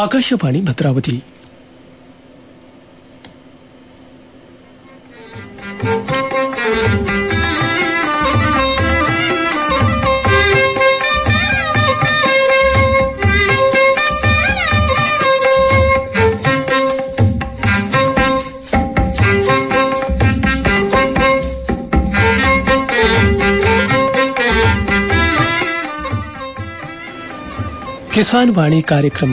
ಆಕಾಶವಾಣಿ ಭದ್ರಾವತಿ ಕಿಸಾನ್ ವಾಣಿ ಕಾರ್ಯಕ್ರಮ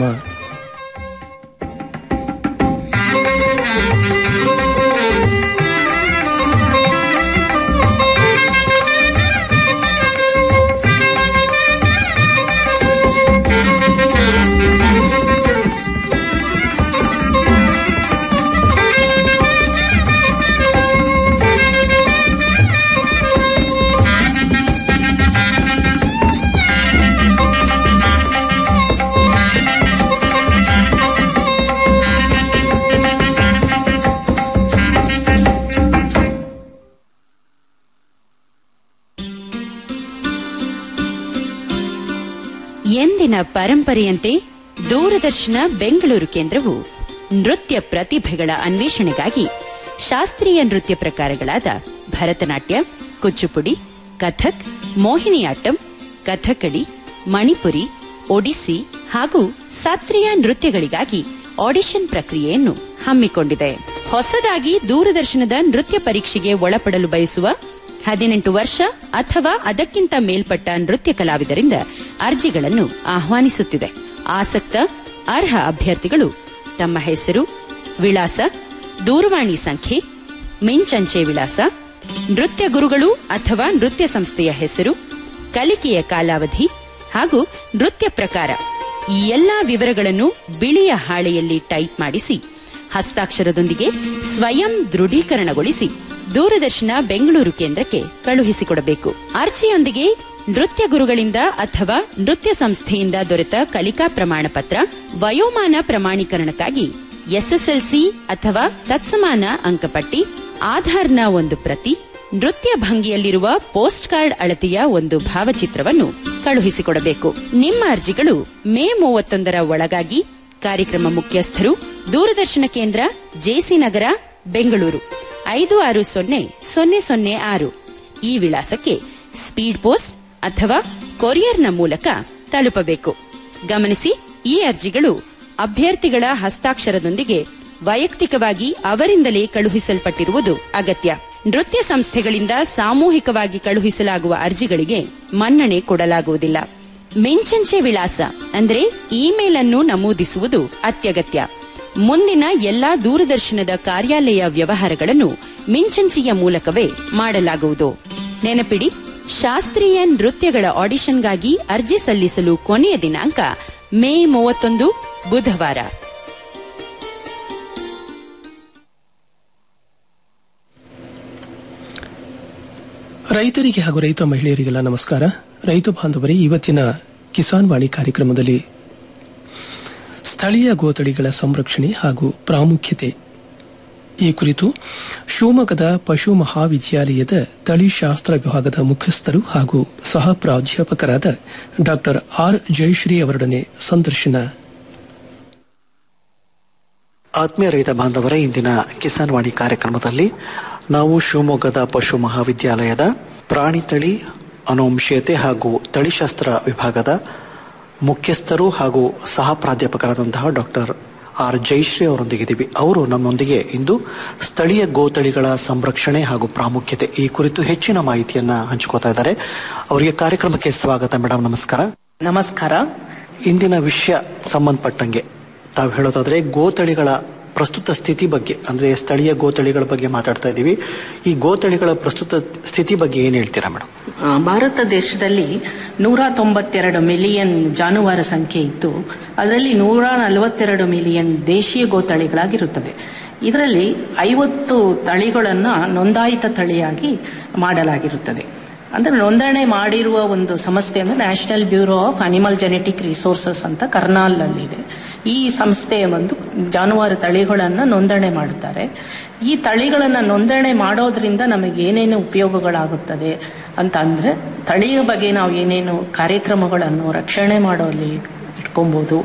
ಎಂದಿನ ಪರಂಪರೆಯಂತೆ ದೂರದರ್ಶನ ಬೆಂಗಳೂರು ಕೇಂದ್ರವು ನೃತ್ಯ ಪ್ರತಿಭೆಗಳ ಅನ್ವೇಷಣೆಗಾಗಿ ಶಾಸ್ತ್ರೀಯ ನೃತ್ಯ ಪ್ರಕಾರಗಳಾದ ಭರತನಾಟ್ಯ ಕುಚ್ಚುಪುಡಿ ಕಥಕ್ ಮೋಹಿನಿಯಾಟ್ಟಂ ಕಥಕಳಿ ಮಣಿಪುರಿ ಒಡಿಸ್ಸಿ ಹಾಗೂ ಶಾಸ್ತ್ರೀಯ ನೃತ್ಯಗಳಿಗಾಗಿ ಆಡಿಷನ್ ಪ್ರಕ್ರಿಯೆಯನ್ನು ಹಮ್ಮಿಕೊಂಡಿದೆ ಹೊಸದಾಗಿ ದೂರದರ್ಶನದ ನೃತ್ಯ ಪರೀಕ್ಷೆಗೆ ಒಳಪಡಲು ಬಯಸುವ ಹದಿನೆಂಟು ವರ್ಷ ಅಥವಾ ಅದಕ್ಕಿಂತ ಮೇಲ್ಪಟ್ಟ ನೃತ್ಯ ಕಲಾವಿದರಿಂದ ಅರ್ಜಿಗಳನ್ನು ಆಹ್ವಾನಿಸುತ್ತಿದೆ ಆಸಕ್ತ ಅರ್ಹ ಅಭ್ಯರ್ಥಿಗಳು ತಮ್ಮ ಹೆಸರು ವಿಳಾಸ ದೂರವಾಣಿ ಸಂಖ್ಯೆ ಮಿಂಚಂಚೆ ವಿಳಾಸ ನೃತ್ಯ ಗುರುಗಳು ಅಥವಾ ನೃತ್ಯ ಸಂಸ್ಥೆಯ ಹೆಸರು ಕಲಿಕೆಯ ಕಾಲಾವಧಿ ಹಾಗೂ ನೃತ್ಯ ಪ್ರಕಾರ ಈ ಎಲ್ಲಾ ವಿವರಗಳನ್ನು ಬಿಳಿಯ ಹಾಳೆಯಲ್ಲಿ ಟೈಪ್ ಮಾಡಿಸಿ ಹಸ್ತಾಕ್ಷರದೊಂದಿಗೆ ಸ್ವಯಂ ದೃಢೀಕರಣಗೊಳಿಸಿ ದೂರದರ್ಶನ ಬೆಂಗಳೂರು ಕೇಂದ್ರಕ್ಕೆ ಕಳುಹಿಸಿಕೊಡಬೇಕು ಅರ್ಜಿಯೊಂದಿಗೆ ನೃತ್ಯ ಗುರುಗಳಿಂದ ಅಥವಾ ನೃತ್ಯ ಸಂಸ್ಥೆಯಿಂದ ದೊರೆತ ಕಲಿಕಾ ಪ್ರಮಾಣ ಪತ್ರ ವಯೋಮಾನ ಪ್ರಮಾಣೀಕರಣಕ್ಕಾಗಿ ಎಸ್ಎಸ್ಎಲ್ಸಿ ಅಥವಾ ತತ್ಸಮಾನ ಅಂಕಪಟ್ಟಿ ಆಧಾರ್ನ ಒಂದು ಪ್ರತಿ ನೃತ್ಯ ಭಂಗಿಯಲ್ಲಿರುವ ಪೋಸ್ಟ್ ಕಾರ್ಡ್ ಅಳತೆಯ ಒಂದು ಭಾವಚಿತ್ರವನ್ನು ಕಳುಹಿಸಿಕೊಡಬೇಕು ನಿಮ್ಮ ಅರ್ಜಿಗಳು ಮೇ ಮೂವತ್ತೊಂದರ ಒಳಗಾಗಿ ಕಾರ್ಯಕ್ರಮ ಮುಖ್ಯಸ್ಥರು ದೂರದರ್ಶನ ಕೇಂದ್ರ ಜೆಸಿ ನಗರ ಬೆಂಗಳೂರು ಐದು ಆರು ಸೊನ್ನೆ ಸೊನ್ನೆ ಸೊನ್ನೆ ಆರು ಈ ವಿಳಾಸಕ್ಕೆ ಸ್ಪೀಡ್ ಪೋಸ್ಟ್ ಅಥವಾ ಕೊರಿಯರ್ನ ಮೂಲಕ ತಲುಪಬೇಕು ಗಮನಿಸಿ ಈ ಅರ್ಜಿಗಳು ಅಭ್ಯರ್ಥಿಗಳ ಹಸ್ತಾಕ್ಷರದೊಂದಿಗೆ ವೈಯಕ್ತಿಕವಾಗಿ ಅವರಿಂದಲೇ ಕಳುಹಿಸಲ್ಪಟ್ಟಿರುವುದು ಅಗತ್ಯ ನೃತ್ಯ ಸಂಸ್ಥೆಗಳಿಂದ ಸಾಮೂಹಿಕವಾಗಿ ಕಳುಹಿಸಲಾಗುವ ಅರ್ಜಿಗಳಿಗೆ ಮನ್ನಣೆ ಕೊಡಲಾಗುವುದಿಲ್ಲ ಮಿಂಚಂಚೆ ವಿಳಾಸ ಅಂದ್ರೆ ಇಮೇಲ್ ಅನ್ನು ನಮೂದಿಸುವುದು ಅತ್ಯಗತ್ಯ ಮುಂದಿನ ಎಲ್ಲಾ ದೂರದರ್ಶನದ ಕಾರ್ಯಾಲಯ ವ್ಯವಹಾರಗಳನ್ನು ಮಿಂಚಂಚೆಯ ಮೂಲಕವೇ ಮಾಡಲಾಗುವುದು ನೆನಪಿಡಿ ಶಾಸ್ತ್ರೀಯ ನೃತ್ಯಗಳ ಆಡಿಷನ್ಗಾಗಿ ಅರ್ಜಿ ಸಲ್ಲಿಸಲು ಕೊನೆಯ ದಿನಾಂಕ ಮೇ ಮೂವತ್ತೊಂದು ಬುಧವಾರ ರೈತರಿಗೆ ಹಾಗೂ ರೈತ ಮಹಿಳೆಯರಿಗೆಲ್ಲ ನಮಸ್ಕಾರ ರೈತ ಬಾಂಧವರೇ ಇವತ್ತಿನ ಕಿಸಾನ್ ವಾಣಿ ಕಾರ್ಯಕ್ರಮದಲ್ಲಿ ಸ್ಥಳೀಯ ಗೋತಳಿಗಳ ಸಂರಕ್ಷಣೆ ಹಾಗೂ ಪ್ರಾಮುಖ್ಯತೆ ಈ ಕುರಿತು ಶಿವಮೊಗ್ಗದ ಪಶು ಮಹಾವಿದ್ಯಾಲಯದ ತಳಿಶಾಸ್ತ್ರ ವಿಭಾಗದ ಮುಖ್ಯಸ್ಥರು ಹಾಗೂ ಸಹ ಪ್ರಾಧ್ಯಾಪಕರಾದ ಡಾಕ್ಟರ್ ಆರ್ ಜಯಶ್ರೀ ಅವರೊಡನೆ ಸಂದರ್ಶನ ಆತ್ಮೀಯ ರೈತ ಬಾಂಧವರೇ ಇಂದಿನ ಕಿಸಾನ್ ವಾಣಿ ಕಾರ್ಯಕ್ರಮದಲ್ಲಿ ನಾವು ಶಿವಮೊಗ್ಗದ ಪಶು ಮಹಾವಿದ್ಯಾಲಯದ ಪ್ರಾಣಿ ತಳಿ ಅನುವಂಶೀಯತೆ ಹಾಗೂ ತಳಿಶಾಸ್ತ್ರ ವಿಭಾಗದ ಮುಖ್ಯಸ್ಥರು ಹಾಗೂ ಸಹ ಪ್ರಾಧ್ಯಾಪಕರಾದಂತಹ ಡಾಕ್ಟರ್ ಆರ್ ಜಯಶ್ರೀ ಅವರೊಂದಿಗಿದ್ದೀವಿ ಅವರು ನಮ್ಮೊಂದಿಗೆ ಇಂದು ಸ್ಥಳೀಯ ಗೋತಳಿಗಳ ಸಂರಕ್ಷಣೆ ಹಾಗೂ ಪ್ರಾಮುಖ್ಯತೆ ಈ ಕುರಿತು ಹೆಚ್ಚಿನ ಮಾಹಿತಿಯನ್ನ ಹಂಚಿಕೋತಾ ಇದ್ದಾರೆ ಅವರಿಗೆ ಕಾರ್ಯಕ್ರಮಕ್ಕೆ ಸ್ವಾಗತ ಮೇಡಮ್ ನಮಸ್ಕಾರ ನಮಸ್ಕಾರ ಇಂದಿನ ವಿಷಯ ಸಂಬಂಧಪಟ್ಟಂಗೆ ತಾವು ಹೇಳೋದಾದ್ರೆ ಗೋತಳಿಗಳ ಪ್ರಸ್ತುತ ಸ್ಥಿತಿ ಬಗ್ಗೆ ಅಂದ್ರೆ ಸ್ಥಳೀಯ ಗೋತಳಿಗಳ ಬಗ್ಗೆ ಮಾತಾಡ್ತಾ ಇದ್ದೀವಿ ಈ ಗೋತಳಿಗಳ ಪ್ರಸ್ತುತ ಸ್ಥಿತಿ ಬಗ್ಗೆ ಏನ್ ಹೇಳ್ತೀರಾ ಮೇಡಮ್ ಆ, ಭಾರತ ದೇಶದಲ್ಲಿ ನೂರ ತೊಂಬತ್ತೆರಡು ಮಿಲಿಯನ್ ಜಾನುವಾರು ಸಂಖ್ಯೆ ಇದ್ದು ಅದರಲ್ಲಿ ನೂರ ನಲವತ್ತೆರಡು ಮಿಲಿಯನ್ ದೇಶೀಯ ಗೋತಳಿಗಳಾಗಿರುತ್ತದೆ ಇದರಲ್ಲಿ ಐವತ್ತು ತಳಿಗಳನ್ನ ನೋಂದಾಯಿತ ತಳಿಯಾಗಿ ಮಾಡಲಾಗಿರುತ್ತದೆ ಅಂದ್ರೆ ನೋಂದಣಿ ಮಾಡಿರುವ ಒಂದು ಸಂಸ್ಥೆ ಅಂದ್ರೆ national bureau of animal genetic resources ಅಂತ ಕರ್ನಾಲ್ನಲ್ಲಿದೆ ಈ ಸಂಸ್ಥೆ ಒಂದು ಜಾನುವಾರು ತಳಿಗಳನ್ನ ನೋಂದಣಿ ಮಾಡುತ್ತಾರೆ ಈ ತಳಿಗಳನ್ನ ನೋಂದಣಿ ಮಾಡೋದ್ರಿಂದ ನಮಗೆ ಏನೇನು ಉಪಯೋಗಗಳಾಗುತ್ತದೆ ಅಂತ ಅಂದ್ರೆ ತಳಿಯ ಬಗ್ಗೆ ನಾವು ಏನೇನು ಕಾರ್ಯಕ್ರಮಗಳನ್ನು ರಕ್ಷಣೆ ಮಾಡೋಲ್ಲಿ ಇಟ್ಕೊಬೋದು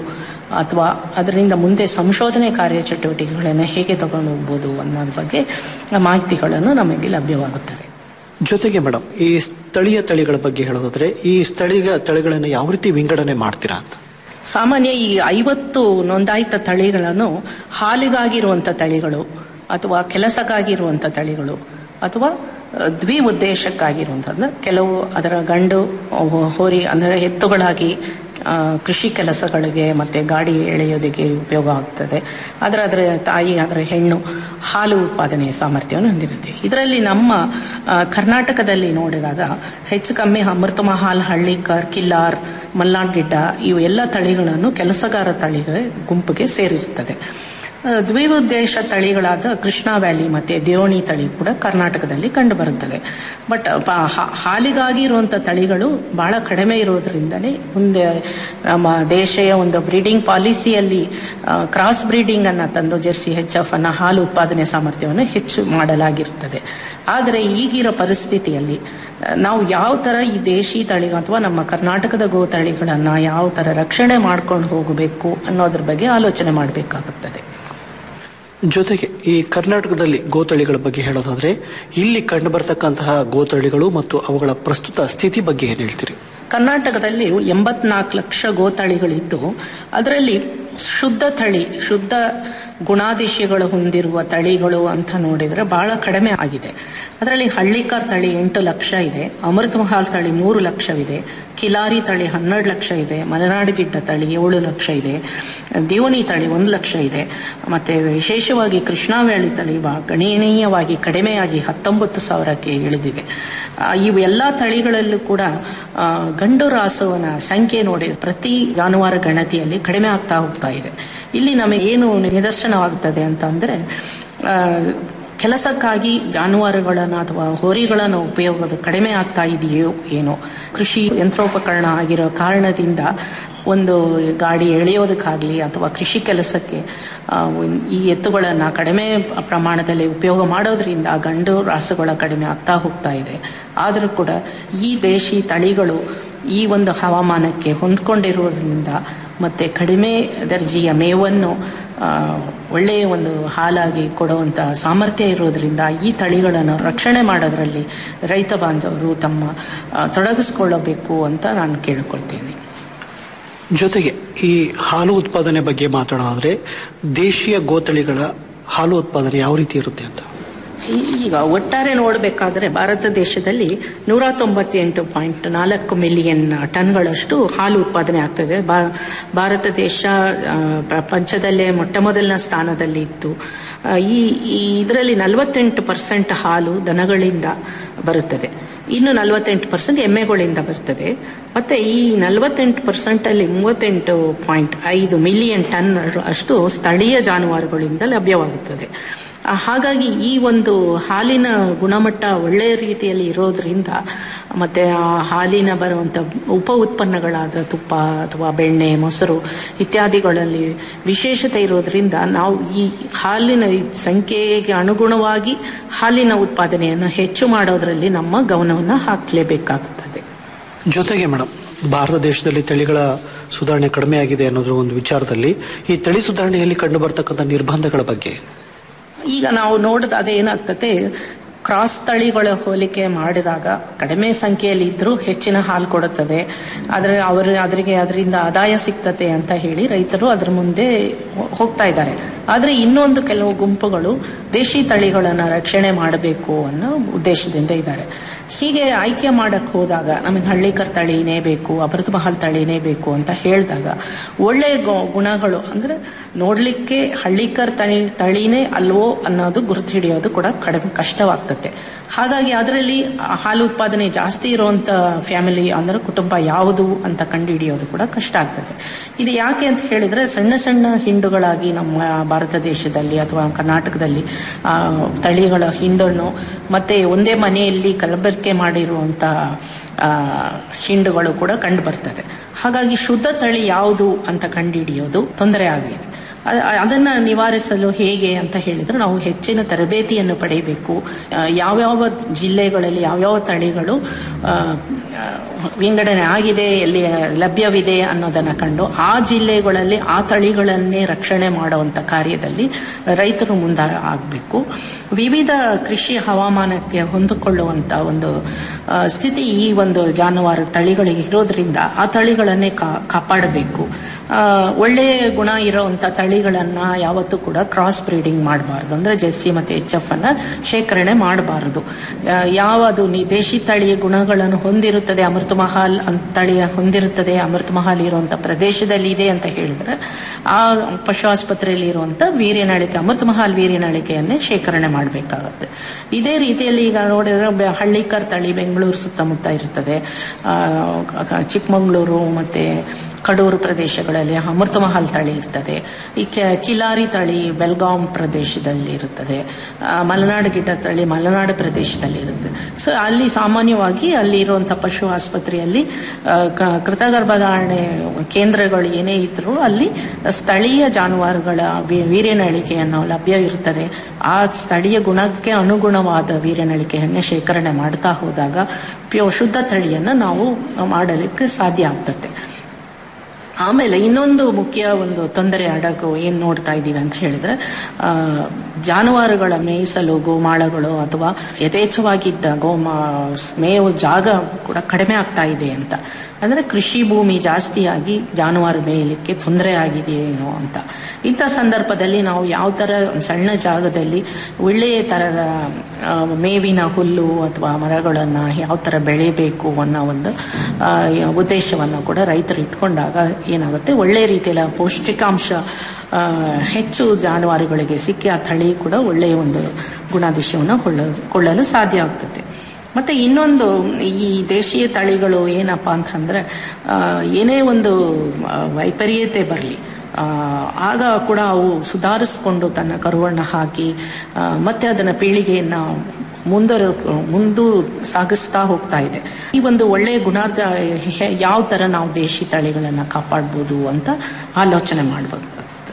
ಅಥವಾ ಅದರಿಂದ ಮುಂದೆ ಸಂಶೋಧನೆ ಕಾರ್ಯಚಟುವಟಿಕೆಗಳನ್ನು ಹೇಗೆ ತಗೊಂಡು ಹೋಗ್ಬೋದು ಅನ್ನೋದ್ರ ಬಗ್ಗೆ ಮಾಹಿತಿಗಳನ್ನು ನಮಗೆ ಲಭ್ಯವಾಗುತ್ತದೆ ಜೊತೆಗೆ ಮೇಡಮ್ ಈ ಸ್ಥಳೀಯ ತಳಿಗಳ ಬಗ್ಗೆ ಹೇಳೋದಾದ್ರೆ ಈ ಸ್ಥಳೀಯ ತಳಿಗಳನ್ನು ಯಾವ ರೀತಿ ವಿಂಗಡಣೆ ಮಾಡ್ತೀರಾ ಅಂತ ಸಾಮಾನ್ಯ ಈ ಐವತ್ತು ನೋಂದಾಯಿತ ತಳಿಗಳನ್ನು ಹಾಲಿಗಾಗಿರುವಂಥ ತಳಿಗಳು ಅಥವಾ ಕೆಲಸಕ್ಕಾಗಿರುವಂಥ ತಳಿಗಳು ಅಥವಾ ಅಹ್, ದ್ವಿ ಉದ್ದೇಶಕ್ಕಾಗಿರುವಂಥದ್ದು ಕೆಲವು ಅದರ ಗಂಡು ಹೋ- ಹೋರಿ ಅಂದರೆ ಎತ್ತುಗಳಾಗಿ ಆ, ಕೃಷಿ ಕೆಲಸಗಳಿಗೆ ಮತ್ತು ಗಾಡಿ ಎಳೆಯೋದಕ್ಕೆ ಉಪಯೋಗ ಆಗ್ತದೆ ಅದರ ಅದರ ತಾಯಿ ಅದರ ಹೆಣ್ಣು ಹಾಲು ಉತ್ಪಾದನೆಯ ಸಾಮರ್ಥ್ಯವನ್ನು ಹೊಂದಿರುತ್ತೆ ಇದರಲ್ಲಿ ನಮ್ಮ ಆ, ಕರ್ನಾಟಕದಲ್ಲಿ ನೋಡಿದಾಗ ಹೆಚ್ಚು ಕಮ್ಮಿ ಅಮೃತ ಮಹಾಲ್ ಹಳ್ಳಿಕರ್ ಕಿಲ್ಲಾರ್ ಮಲ್ನಾಡ್ ಗಿಡ್ಡ ಇವು ಎಲ್ಲ ತಳಿಗಳನ್ನು ಕೆಲಸಗಾರ ತಳಿಗಳ ಗುಂಪಿಗೆ ಸೇರಿರುತ್ತದೆ ಆ, ದ್ವಿಉದ್ದೇಶ ತಳಿಗಳಾದ ಕೃಷ್ಣಾ ವ್ಯಾಲಿ ಮತ್ತೆ ದೇವಣಿ ತಳಿ ಕೂಡ ಕರ್ನಾಟಕದಲ್ಲಿ ಕಂಡುಬರುತ್ತದೆ ಬಟ್ ಪ- ಹಾ- ಹಾಲಿಗಾಗಿ ಇರುವಂಥ ತಳಿಗಳು ಬಹಳ ಕಡಿಮೆ ಇರೋದ್ರಿಂದಲೇ ಮುಂದೆ ನಮ್ಮ ದೇಶೀಯ ಒಂದು ಬ್ರೀಡಿಂಗ್ ಪಾಲಿಸಿಯಲ್ಲಿ ಕ್ರಾಸ್ ಬ್ರೀಡಿಂಗ್ ಅನ್ನ ತಂದು ಜೆರ್ಸಿ ಹೆಚ್ ಎಫ್ ಅನ್ನ ಹಾಲು ಉತ್ಪಾದನೆ ಸಾಮರ್ಥ್ಯವನ್ನು ಹೆಚ್ಚು ಮಾಡಲಾಗಿರುತ್ತದೆ ಆದರೆ ಈಗಿರೋ ಪರಿಸ್ಥಿತಿಯಲ್ಲಿ ಆ, ನಾವು ಯಾವ ತರ ಈ ದೇಶಿ ತಳಿ ಅಥವಾ ನಮ್ಮ ಕರ್ನಾಟಕದ ಗೋ ತಳಿಗಳನ್ನ ಯಾವ ತರ ರಕ್ಷಣೆ ಮಾಡ್ಕೊಂಡು ಹೋಗಬೇಕು ಅನ್ನೋದ್ರ ಬಗ್ಗೆ ಆಲೋಚನೆ ಮಾಡಬೇಕಾಗುತ್ತದೆ ಜೊತೆಗೆ ಈ ಕರ್ನಾಟಕದಲ್ಲಿ ಗೋತಳಿಗಳ ಬಗ್ಗೆ ಹೇಳೋದಾದ್ರೆ ಇಲ್ಲಿ ಕಂಡು ಬರ್ತಕ್ಕಂತಹ ಗೋತಳಿಗಳು ಮತ್ತು ಅವುಗಳ ಪ್ರಸ್ತುತ ಸ್ಥಿತಿ ಬಗ್ಗೆ ಏನ್ ಹೇಳ್ತೀರಿ ಕರ್ನಾಟಕದಲ್ಲಿ ಎಂಬತ್ನಾಲ್ಕು ಲಕ್ಷ ಗೋತಳಿಗಳಿದ್ದು ಅದರಲ್ಲಿ ಶುದ್ಧ ತಳಿ ಶುದ್ಧ ಗುಣಾದಿಶಗಳು ಹೊಂದಿರುವ ತಳಿಗಳು ಅಂತ ನೋಡಿದ್ರೆ ಬಹಳ ಕಡಿಮೆ ಆಗಿದೆ ಅದರಲ್ಲಿ ಹಳ್ಳಿಕಾರ್ ತಳಿ ಎಂಟು ಲಕ್ಷ ಇದೆ ಅಮೃತ ಮಹಾಲ್ ತಳಿ ಮೂರು ಲಕ್ಷವಿದೆ ಕಿಲಾರಿ ತಳಿ ಹನ್ನೆರಡು ಲಕ್ಷ ಇದೆ ಮಲೆನಾಡು ಗಿಡ್ಡ ತಳಿ ಏಳು ಲಕ್ಷ ಇದೆ ದೇವನಿ ತಳಿ ಒಂದು ಲಕ್ಷ ಇದೆ ಮತ್ತೆ ವಿಶೇಷವಾಗಿ ಕೃಷ್ಣಾವ್ಯಾಳಿ ತಳಿ ಬಾ- ಗಣನೀಯವಾಗಿ ಕಡಿಮೆಯಾಗಿ ಹತ್ತೊಂಬತ್ತು ಸಾವಿರಕ್ಕೆ ಇಳಿದಿದೆ ಆ, ಇವೆಲ್ಲ ತಳಿಗಳಲ್ಲೂ ಕೂಡ ಆ, ಗಂಡು ರಾಸುವನ ಸಂಖ್ಯೆ ನೋಡಿ ಪ್ರತಿ ಜಾನುವಾರು ಗಣತಿಯಲ್ಲಿ ಕಡಿಮೆ ಆಗ್ತಾ ಹೋಗ್ತಾ ಇದೆ ಇಲ್ಲಿ ನಮಗೆ ಏನು ನಿದರ್ಶನವಾಗ್ತದೆ ಅಂತ ಅಂದ್ರೆ ಆ, ಕೆಲಸಕ್ಕಾಗಿ ಜಾನುವಾರುಗಳನ್ನು ಅಥವಾ ಹೋರಿಗಳನ್ನು ಉಪಯೋಗದ ಕಡಿಮೆ ಆಗ್ತಾ ಇದೆಯೋ ಏನೋ ಕೃಷಿ ಯಂತ್ರೋಪಕರಣ ಆಗಿರೋ ಕಾರಣದಿಂದ ಒಂದು ಗಾಡಿ ಎಳೆಯೋದಕ್ಕಾಗಲಿ ಅಥವಾ ಕೃಷಿ ಕೆಲಸಕ್ಕೆ ಆ, ಒಂದ್- ಈ ಎತ್ತುಗಳನ್ನು ಕಡಿಮೆ ಪ್ರಮಾಣದಲ್ಲಿ ಉಪಯೋಗ ಮಾಡೋದ್ರಿಂದ ಗಂಡು ರಾಸುಗಳ ಕಡಿಮೆ ಆಗ್ತಾ ಹೋಗ್ತಾ ಇದೆ ಆದರೂ ಕೂಡ ಈ ದೇಶಿ ತಳಿಗಳು ಈ ಒಂದು ಹವಾಮಾನಕ್ಕೆ ಹೊಂದ್ಕೊಂಡಿರುವುದರಿಂದ ಮತ್ತೆ ಕಡಿಮೆ ದರ್ಜೆಯ ಮೇವನ್ನು ಆ, ಒಳ್ಳೆಯ ಒಂದು ಹಾಲಾಗಿ ಕೊಡುವಂಥ ಸಾಮರ್ಥ್ಯ ಇರೋದ್ರಿಂದ ಈ ತಳಿಗಳನ್ನು ರಕ್ಷಣೆ ಮಾಡೋದ್ರಲ್ಲಿ ರೈತ ಬಾಂಧವರು ತಮ್ಮ ಆ, ತೊಡಗಿಸ್ಕೊಳ್ಳಬೇಕು ಅಂತ ನಾನು ಕೇಳಿಕೊಳ್ತೇನೆ ಜೊತೆಗೆ ಈ ಹಾಲು ಉತ್ಪಾದನೆ ಬಗ್ಗೆ ಮಾತಾಡೋದಾದ್ರೆ ದೇಶೀಯ ಗೋತಳಿಗಳ ಹಾಲು ಉತ್ಪಾದನೆ ಯಾವ ರೀತಿ ಇರುತ್ತೆ ಅಂತ ಈ- ಈಗ ಒಟ್ಟಾರೆ ನೋಡಬೇಕಾದ್ರೆ ಭಾರತ ದೇಶದಲ್ಲಿ ನೂರ ತೊಂಬತ್ತೆಂಟು ಪಾಯಿಂಟ್ ನಾಲ್ಕು ಮಿಲಿಯನ್ ಟನ್ಗಳಷ್ಟು ಹಾಲು ಉತ್ಪಾದನೆ ಆಗ್ತದೆ ಬಾ- ಭಾರತ ದೇಶ ಆ, ಪ್ರಪಂಚದಲ್ಲೇ ಮೊಟ್ಟ ಮೊದಲನ ಸ್ಥಾನದಲ್ಲಿ ಇತ್ತು ಆ, ಈ ಇದರಲ್ಲಿ ನಲವತ್ತೆಂಟು ಪರ್ಸೆಂಟ್ ಹಾಲು ದನಗಳಿಂದ ಬರುತ್ತದೆ ಇನ್ನು ನಲವತ್ತೆಂಟು ಪರ್ಸೆಂಟ್ ಎಮ್ಮೆಗಳಿಂದ ಬರ್ತದೆ ಮತ್ತೆ ಈ ನಲವತ್ತೆಂಟು ಪರ್ಸೆಂಟ್ ಅಲ್ಲಿ ಮೂವತ್ತೆಂಟು ಪಾಯಿಂಟ್ ಐದು ಮಿಲಿಯನ್ ಟನ್ ಅಷ್ಟು ಸ್ಥಳೀಯ ಜಾನುವಾರುಗಳಿಂದ ಲಭ್ಯವಾಗುತ್ತದೆ ಆ, ಹಾಗಾಗಿ ಈ ಒಂದು ಹಾಲಿನ ಗುಣಮಟ್ಟ ಒಳ್ಳೆಯ ರೀತಿಯಲ್ಲಿ ಇರೋದ್ರಿಂದ ಮತ್ತೆ ಆ ಹಾಲಿನ ಬರುವಂತ ಉಪ ಉತ್ಪನ್ನಗಳಾದ ತುಪ್ಪ ಅಥವಾ ಬೆಣ್ಣೆ ಮೊಸರು ಇತ್ಯಾದಿಗಳಲ್ಲಿ ವಿಶೇಷತೆ ಇರೋದ್ರಿಂದ ನಾವು ಈ ಹಾಲಿನ ಈ ಸಂಖ್ಯೆಗೆ ಅನುಗುಣವಾಗಿ ಹಾಲಿನ ಉತ್ಪಾದನೆಯನ್ನು ಹೆಚ್ಚು ಮಾಡೋದ್ರಲ್ಲಿ ನಮ್ಮ ಗಮನವನ್ನು ಹಾಕಲೇಬೇಕಾಗುತ್ತದೆ ಜೊತೆಗೆ ಮೇಡಮ್ ಭಾರತ ದೇಶದಲ್ಲಿ ತಳಿಗಳ ಸುಧಾರಣೆ ಕಡಿಮೆ ಆಗಿದೆ ಅನ್ನೋದ್ರ ಒಂದು ವಿಚಾರದಲ್ಲಿ ಈ ತಳಿ ಸುಧಾರಣೆಯಲ್ಲಿ ಕಂಡು ಬರ್ತಕ್ಕಂಥ ನಿರ್ಬಂಧಗಳ ಬಗ್ಗೆ ಈಗ ನಾವು ನೋಡಿದಾಗ ಏನಾಗ್ತದೆ ಕ್ರಾಸ್ ತಳಿಗಳ ಹೋಲಿಕೆ ಮಾಡಿದಾಗ ಕಡಿಮೆ ಸಂಖ್ಯೆಯಲ್ಲಿ ಇದ್ರೂ ಹೆಚ್ಚಿನ ಹಾಲು ಕೊಡುತ್ತದೆ ಆದರೆ ಅವರು ಅದರಿಗೆ ಅದರಿಂದ ಆದಾಯ ಸಿಗ್ತದೆ ಅಂತ ಹೇಳಿ ರೈತರು ಅದ್ರ ಮುಂದೆ ಹೋ- ಹೋಗ್ತಾ ಇದ್ದಾರೆ ಆದರೆ ಇನ್ನೊಂದು ಕೆಲವು ಗುಂಪುಗಳು ದೇಶಿ ತಳಿಗಳನ್ನು ರಕ್ಷಣೆ ಮಾಡಬೇಕು ಅನ್ನೋ ಉದ್ದೇಶದಿಂದ ಇದ್ದಾರೆ ಹೀಗೆ ಆಯ್ಕೆ ಮಾಡಕ್ ಹೋದಾಗ ನಮಗೆ ಹಳ್ಳಿಕರ್ ತಳಿನೇ ಬೇಕು ಅಮೃತ ಮಹಲ್ ತಳಿನೇ ಬೇಕು ಅಂತ ಹೇಳಿದಾಗ ಒಳ್ಳೆಯ ಗು- ಗುಣಗಳು ಅಂದ್ರೆ ನೋಡ್ಲಿಕ್ಕೆ ಹಳ್ಳಿಕರ್ ತಳಿ ತಳಿನೇ ಅಲ್ವೋ ಅನ್ನೋದು ಗುರುತು ಹಿಡಿಯೋದು ಕೂಡ ಕಡಿಮೆ ಕಷ್ಟವಾಗ್ತದೆ ಹಾಗಾಗಿ ಅದರಲ್ಲಿ ಹಾಲು ಉತ್ಪಾದನೆ ಜಾಸ್ತಿ ಇರುವಂತ ಫ್ಯಾಮಿಲಿ ಅಂದ್ರೆ ಕುಟುಂಬ ಯಾವುದು ಅಂತ ಕಂಡುಹಿಡಿಯೋದು ಕೂಡ ಕಷ್ಟ ಆಗ್ತದೆ ಇದು ಯಾಕೆ ಅಂತ ಹೇಳಿದ್ರೆ ಸಣ್ಣ ಸಣ್ಣ ಹಿಂಡುಗಳಾಗಿ ನಮ್ಮ ಭಾರತ ದೇಶದಲ್ಲಿ ಅಥವಾ ಕರ್ನಾಟಕದಲ್ಲಿ ಆ, ತಳಿಗಳ ಹಿಂಡನ್ನು ಮತ್ತೆ ಒಂದೇ ಮನೆಯಲ್ಲಿ ಕಲಬೆರಕೆ ಮಾಡಿರುವಂತ ಆ, ಹಿಂಡುಗಳು ಕೂಡ ಕಂಡು ಬರ್ತದೆ ಹಾಗಾಗಿ ಶುದ್ಧ ತಳಿ ಯಾವುದು ಅಂತ ಕಂಡುಹಿಡಿಯೋದು ತೊಂದರೆ ಆಗಿದೆ ಅ- ಅದನ್ನ ನಿವಾರಿಸಲು ಹೇಗೆ ಅಂತ ಹೇಳಿದ್ರೆ ನಾವು ಹೆಚ್ಚಿನ ತರಬೇತಿಯನ್ನು ಪಡೆಯಬೇಕು ಆ, ಯಾವ್ಯಾವ ಜಿಲ್ಲೆಗಳಲ್ಲಿ ಯಾವ್ಯಾವ ತಳಿಗಳು ಆ, ಆ, ವಿಂಗಡಣೆ ಆಗಿದೆ ಎಲ್ಲಿ ಲಭ್ಯವಿದೆ ಅನ್ನೋದನ್ನ ಕಂಡು ಆ ಜಿಲ್ಲೆಗಳಲ್ಲಿ ಆ ತಳಿಗಳನ್ನೇ ರಕ್ಷಣೆ ಮಾಡುವಂತ ಕಾರ್ಯದಲ್ಲಿ ರೈತರು ಮುಂದೆ ಆಗಬೇಕು ವಿವಿಧ ಕೃಷಿ ಹವಾಮಾನಕ್ಕೆ ಹೊಂದಿಕೊಳ್ಳುವಂತ ಒಂದು ಆ, ಸ್ಥಿತಿ ಈ ಒಂದು ಜಾನುವಾರು ತಳಿಗಳಿಗೆ ಇರೋದ್ರಿಂದ ಆ ತಳಿಗಳನ್ನೇ ಕಾ- ಕಾಪಾಡಬೇಕು ಆ, ಒಳ್ಳೆಯ ಗುಣ ಇರುವಂತ ತಳಿಗಳನ್ನ ಯಾವತ್ತೂ ಕೂಡ ಕ್ರಾಸ್ ಬ್ರೀಡಿಂಗ್ ಮಾಡಬಾರ್ದು ಅಂದ್ರೆ ಜೆರ್ಸಿ ಮತ್ತೆ ಎಚ್ ಎಫ್ ಅನ್ನ ಶೇಖರಣೆ ಮಾಡಬಾರದು ಯಾವುದು ನಿ- ದೇಶಿ ತಳಿಯ ಗುಣಗಳನ್ನು ಹೊಂದಿರುತ್ತದೆ ಅಮೃತ ಮಹಾಲ್ ಅಂತ ತಳಿಯ ಹೊಂದಿರುತ್ತದೆ ಅಮೃತ ಮಹಾಲ್ ಇರುವಂತ ಪ್ರದೇಶದಲ್ಲಿ ಇದೆ ಅಂತ ಹೇಳಿದ್ರೆ ಆ ಪಶು ಆಸ್ಪತ್ರೆಯಲ್ಲಿ ಇರುವಂತ ವೀರ್ಯನಾಳಿಕೆ ಅಮೃತ ಮಹಾಲ್ ವೀರ್ಯನಾಳಿಕೆಯನ್ನೇ ಶೇಖರಣೆ ಮಾಡಬೇಕಾಗತ್ತೆ ಇದೇ ರೀತಿಯಲ್ಲಿ ಈಗ ನೋಡಿದ್ರೆ ಬೆ- ಹಳ್ಳಿಕರ್ ತಳಿ ಬೆಂಗಳೂರು ಸುತ್ತಮುತ್ತ ಇರ್ತದೆ ಆ, ಕ- ಚಿಕ್ಕಮಗಳೂರು ಮತ್ತೆ ಕಡೂರು ಪ್ರದೇಶಗಳಲ್ಲಿ ಅಮೃತ ಮಹಲ್ ತಳಿ ಇರ್ತದೆ ಈ ಕೆ- ಕಿಲಾರಿ ತಳಿ ಬೆಲ್ಗಾಂ ಪ್ರದೇಶದಲ್ಲಿ ಇರುತ್ತದೆ ಆ, ಮಲೆನಾಡು ಗಿಡ್ಡ ತಳಿ ಮಲೆನಾಡು ಪ್ರದೇಶದಲ್ಲಿ ಇರುತ್ತೆ ಸೊ ಅಲ್ಲಿ ಸಾಮಾನ್ಯವಾಗಿ ಅಲ್ಲಿ ಇರುವಂಥ ಪಶು ಆಸ್ಪತ್ರೆಯಲ್ಲಿ ಆ, ಕ- ಕೃತಗರ್ಭಧಾರಣೆ ಕೇಂದ್ರಗಳು ಏನೇ ಇದ್ರೂ ಅಲ್ಲಿ ಸ್ಥಳೀಯ ಜಾನುವಾರುಗಳ ವೀ- ವೀರ್ಯನಳಿಕೆಯನ್ನು ಲಭ್ಯ ಇರುತ್ತದೆ ಆ ಸ್ಥಳೀಯ ಗುಣಕ್ಕೆ ಅನುಗುಣವಾದ ವೀರ್ಯನಳಿಕೆಯನ್ನೇ ಶೇಖರಣೆ ಮಾಡ್ತಾ ಹೋದಾಗ ಪ್ಯೋ ಶುದ್ಧ ತಳಿಯನ್ನು ನಾವು ಮಾಡಲಿಕ್ಕೆ ಸಾಧ್ಯ ಆಗ್ತದೆ ಆಮೇಲೆ ಇನ್ನೊಂದು ಮುಖ್ಯ ಒಂದು ತೊಂದರೆ ಅಡಗು ಏನು ನೋಡ್ತಾ ಇದ್ದೀವಿ ಅಂತ ಹೇಳಿದ್ರೆ ಆ, ಜಾನುವಾರುಗಳ ಮೇಯಿಸಲು ಗೋಮಾಳಗಳು ಅಥವಾ ಯಥೇಚ್ಛವಾಗಿದ್ದ ಗೋಮಾ ಮೇವು ಜಾಗ ಕೂಡ ಕಡಿಮೆ ಆಗ್ತಾ ಇದೆ ಅಂತ ಅಂದ್ರೆ ಕೃಷಿ ಭೂಮಿ ಜಾಸ್ತಿಯಾಗಿ ಜಾನುವಾರು ಮೇಯಲಿಕ್ಕೆ ತೊಂದರೆ ಆಗಿದೆಯೇನೋ ಅಂತ ಇಂಥ ಸಂದರ್ಭದಲ್ಲಿ ನಾವು ಯಾವ ಥರ ಸಣ್ಣ ಜಾಗದಲ್ಲಿ ಒಳ್ಳೆಯ ಥರದ ಆ, ಮೇವಿನ ಹುಲ್ಲು ಅಥವಾ ಮರಗಳನ್ನು ಯಾವ ಥರ ಬೆಳಿಬೇಕು ಅನ್ನೋ ಒಂದು ಆ, ಉದ್ದೇಶವನ್ನು ಕೂಡ ರೈತರು ಇಟ್ಕೊಂಡಾಗ ಏನಾಗುತ್ತೆ ಒಳ್ಳೆಯ ರೀತಿಯಲ್ಲಿ ಆ ಪೌಷ್ಟಿಕಾಂಶ ಆ, ಹೆಚ್ಚು ಜಾನುವಾರುಗಳಿಗೆ ಸಿಕ್ಕಿ ಆ ತಳಿ ಕೂಡ ಒಳ್ಳೆಯ ಒಂದು ಗುಣಾದೇಶವನ್ನು ಕೊಳ್ಳಲು ಕೊಳ್ಳಲು ಸಾಧ್ಯ ಆಗ್ತದೆ ಮತ್ತೆ ಇನ್ನೊಂದು ಈ ದೇಶೀಯ ತಳಿಗಳು ಏನಪ್ಪ ಅಂತಂದ್ರೆ ಆ, ಏನೇ ಒಂದು ಆ, ವೈಪರೀತ್ಯ ಬರಲಿ ಆಗ ಕೂಡ ಅವು ಸುಧಾರಿಸ್ಕೊಂಡು ತನ್ನ ಕರುವನ್ನು ಹಾಕಿ ಆ, ಮತ್ತೆ ಅದನ್ನ ಪೀಳಿಗೆಯನ್ನ ಮುಂದರ ಮುಂದು ಸಾಗಿಸ್ತಾ ಹೋಗ್ತಾ ಇದೆ ಈ ಒಂದು ಒಳ್ಳೆಯ ಗುಣದ ಹೆ- ಯಾವ ತರ ನಾವು ದೇಶಿ ತಳಿಗಳನ್ನ ಕಾಪಾಡ್ಬೋದು ಅಂತ ಆಲೋಚನೆ ಮಾಡಬೇಕಾಗ್ತದೆ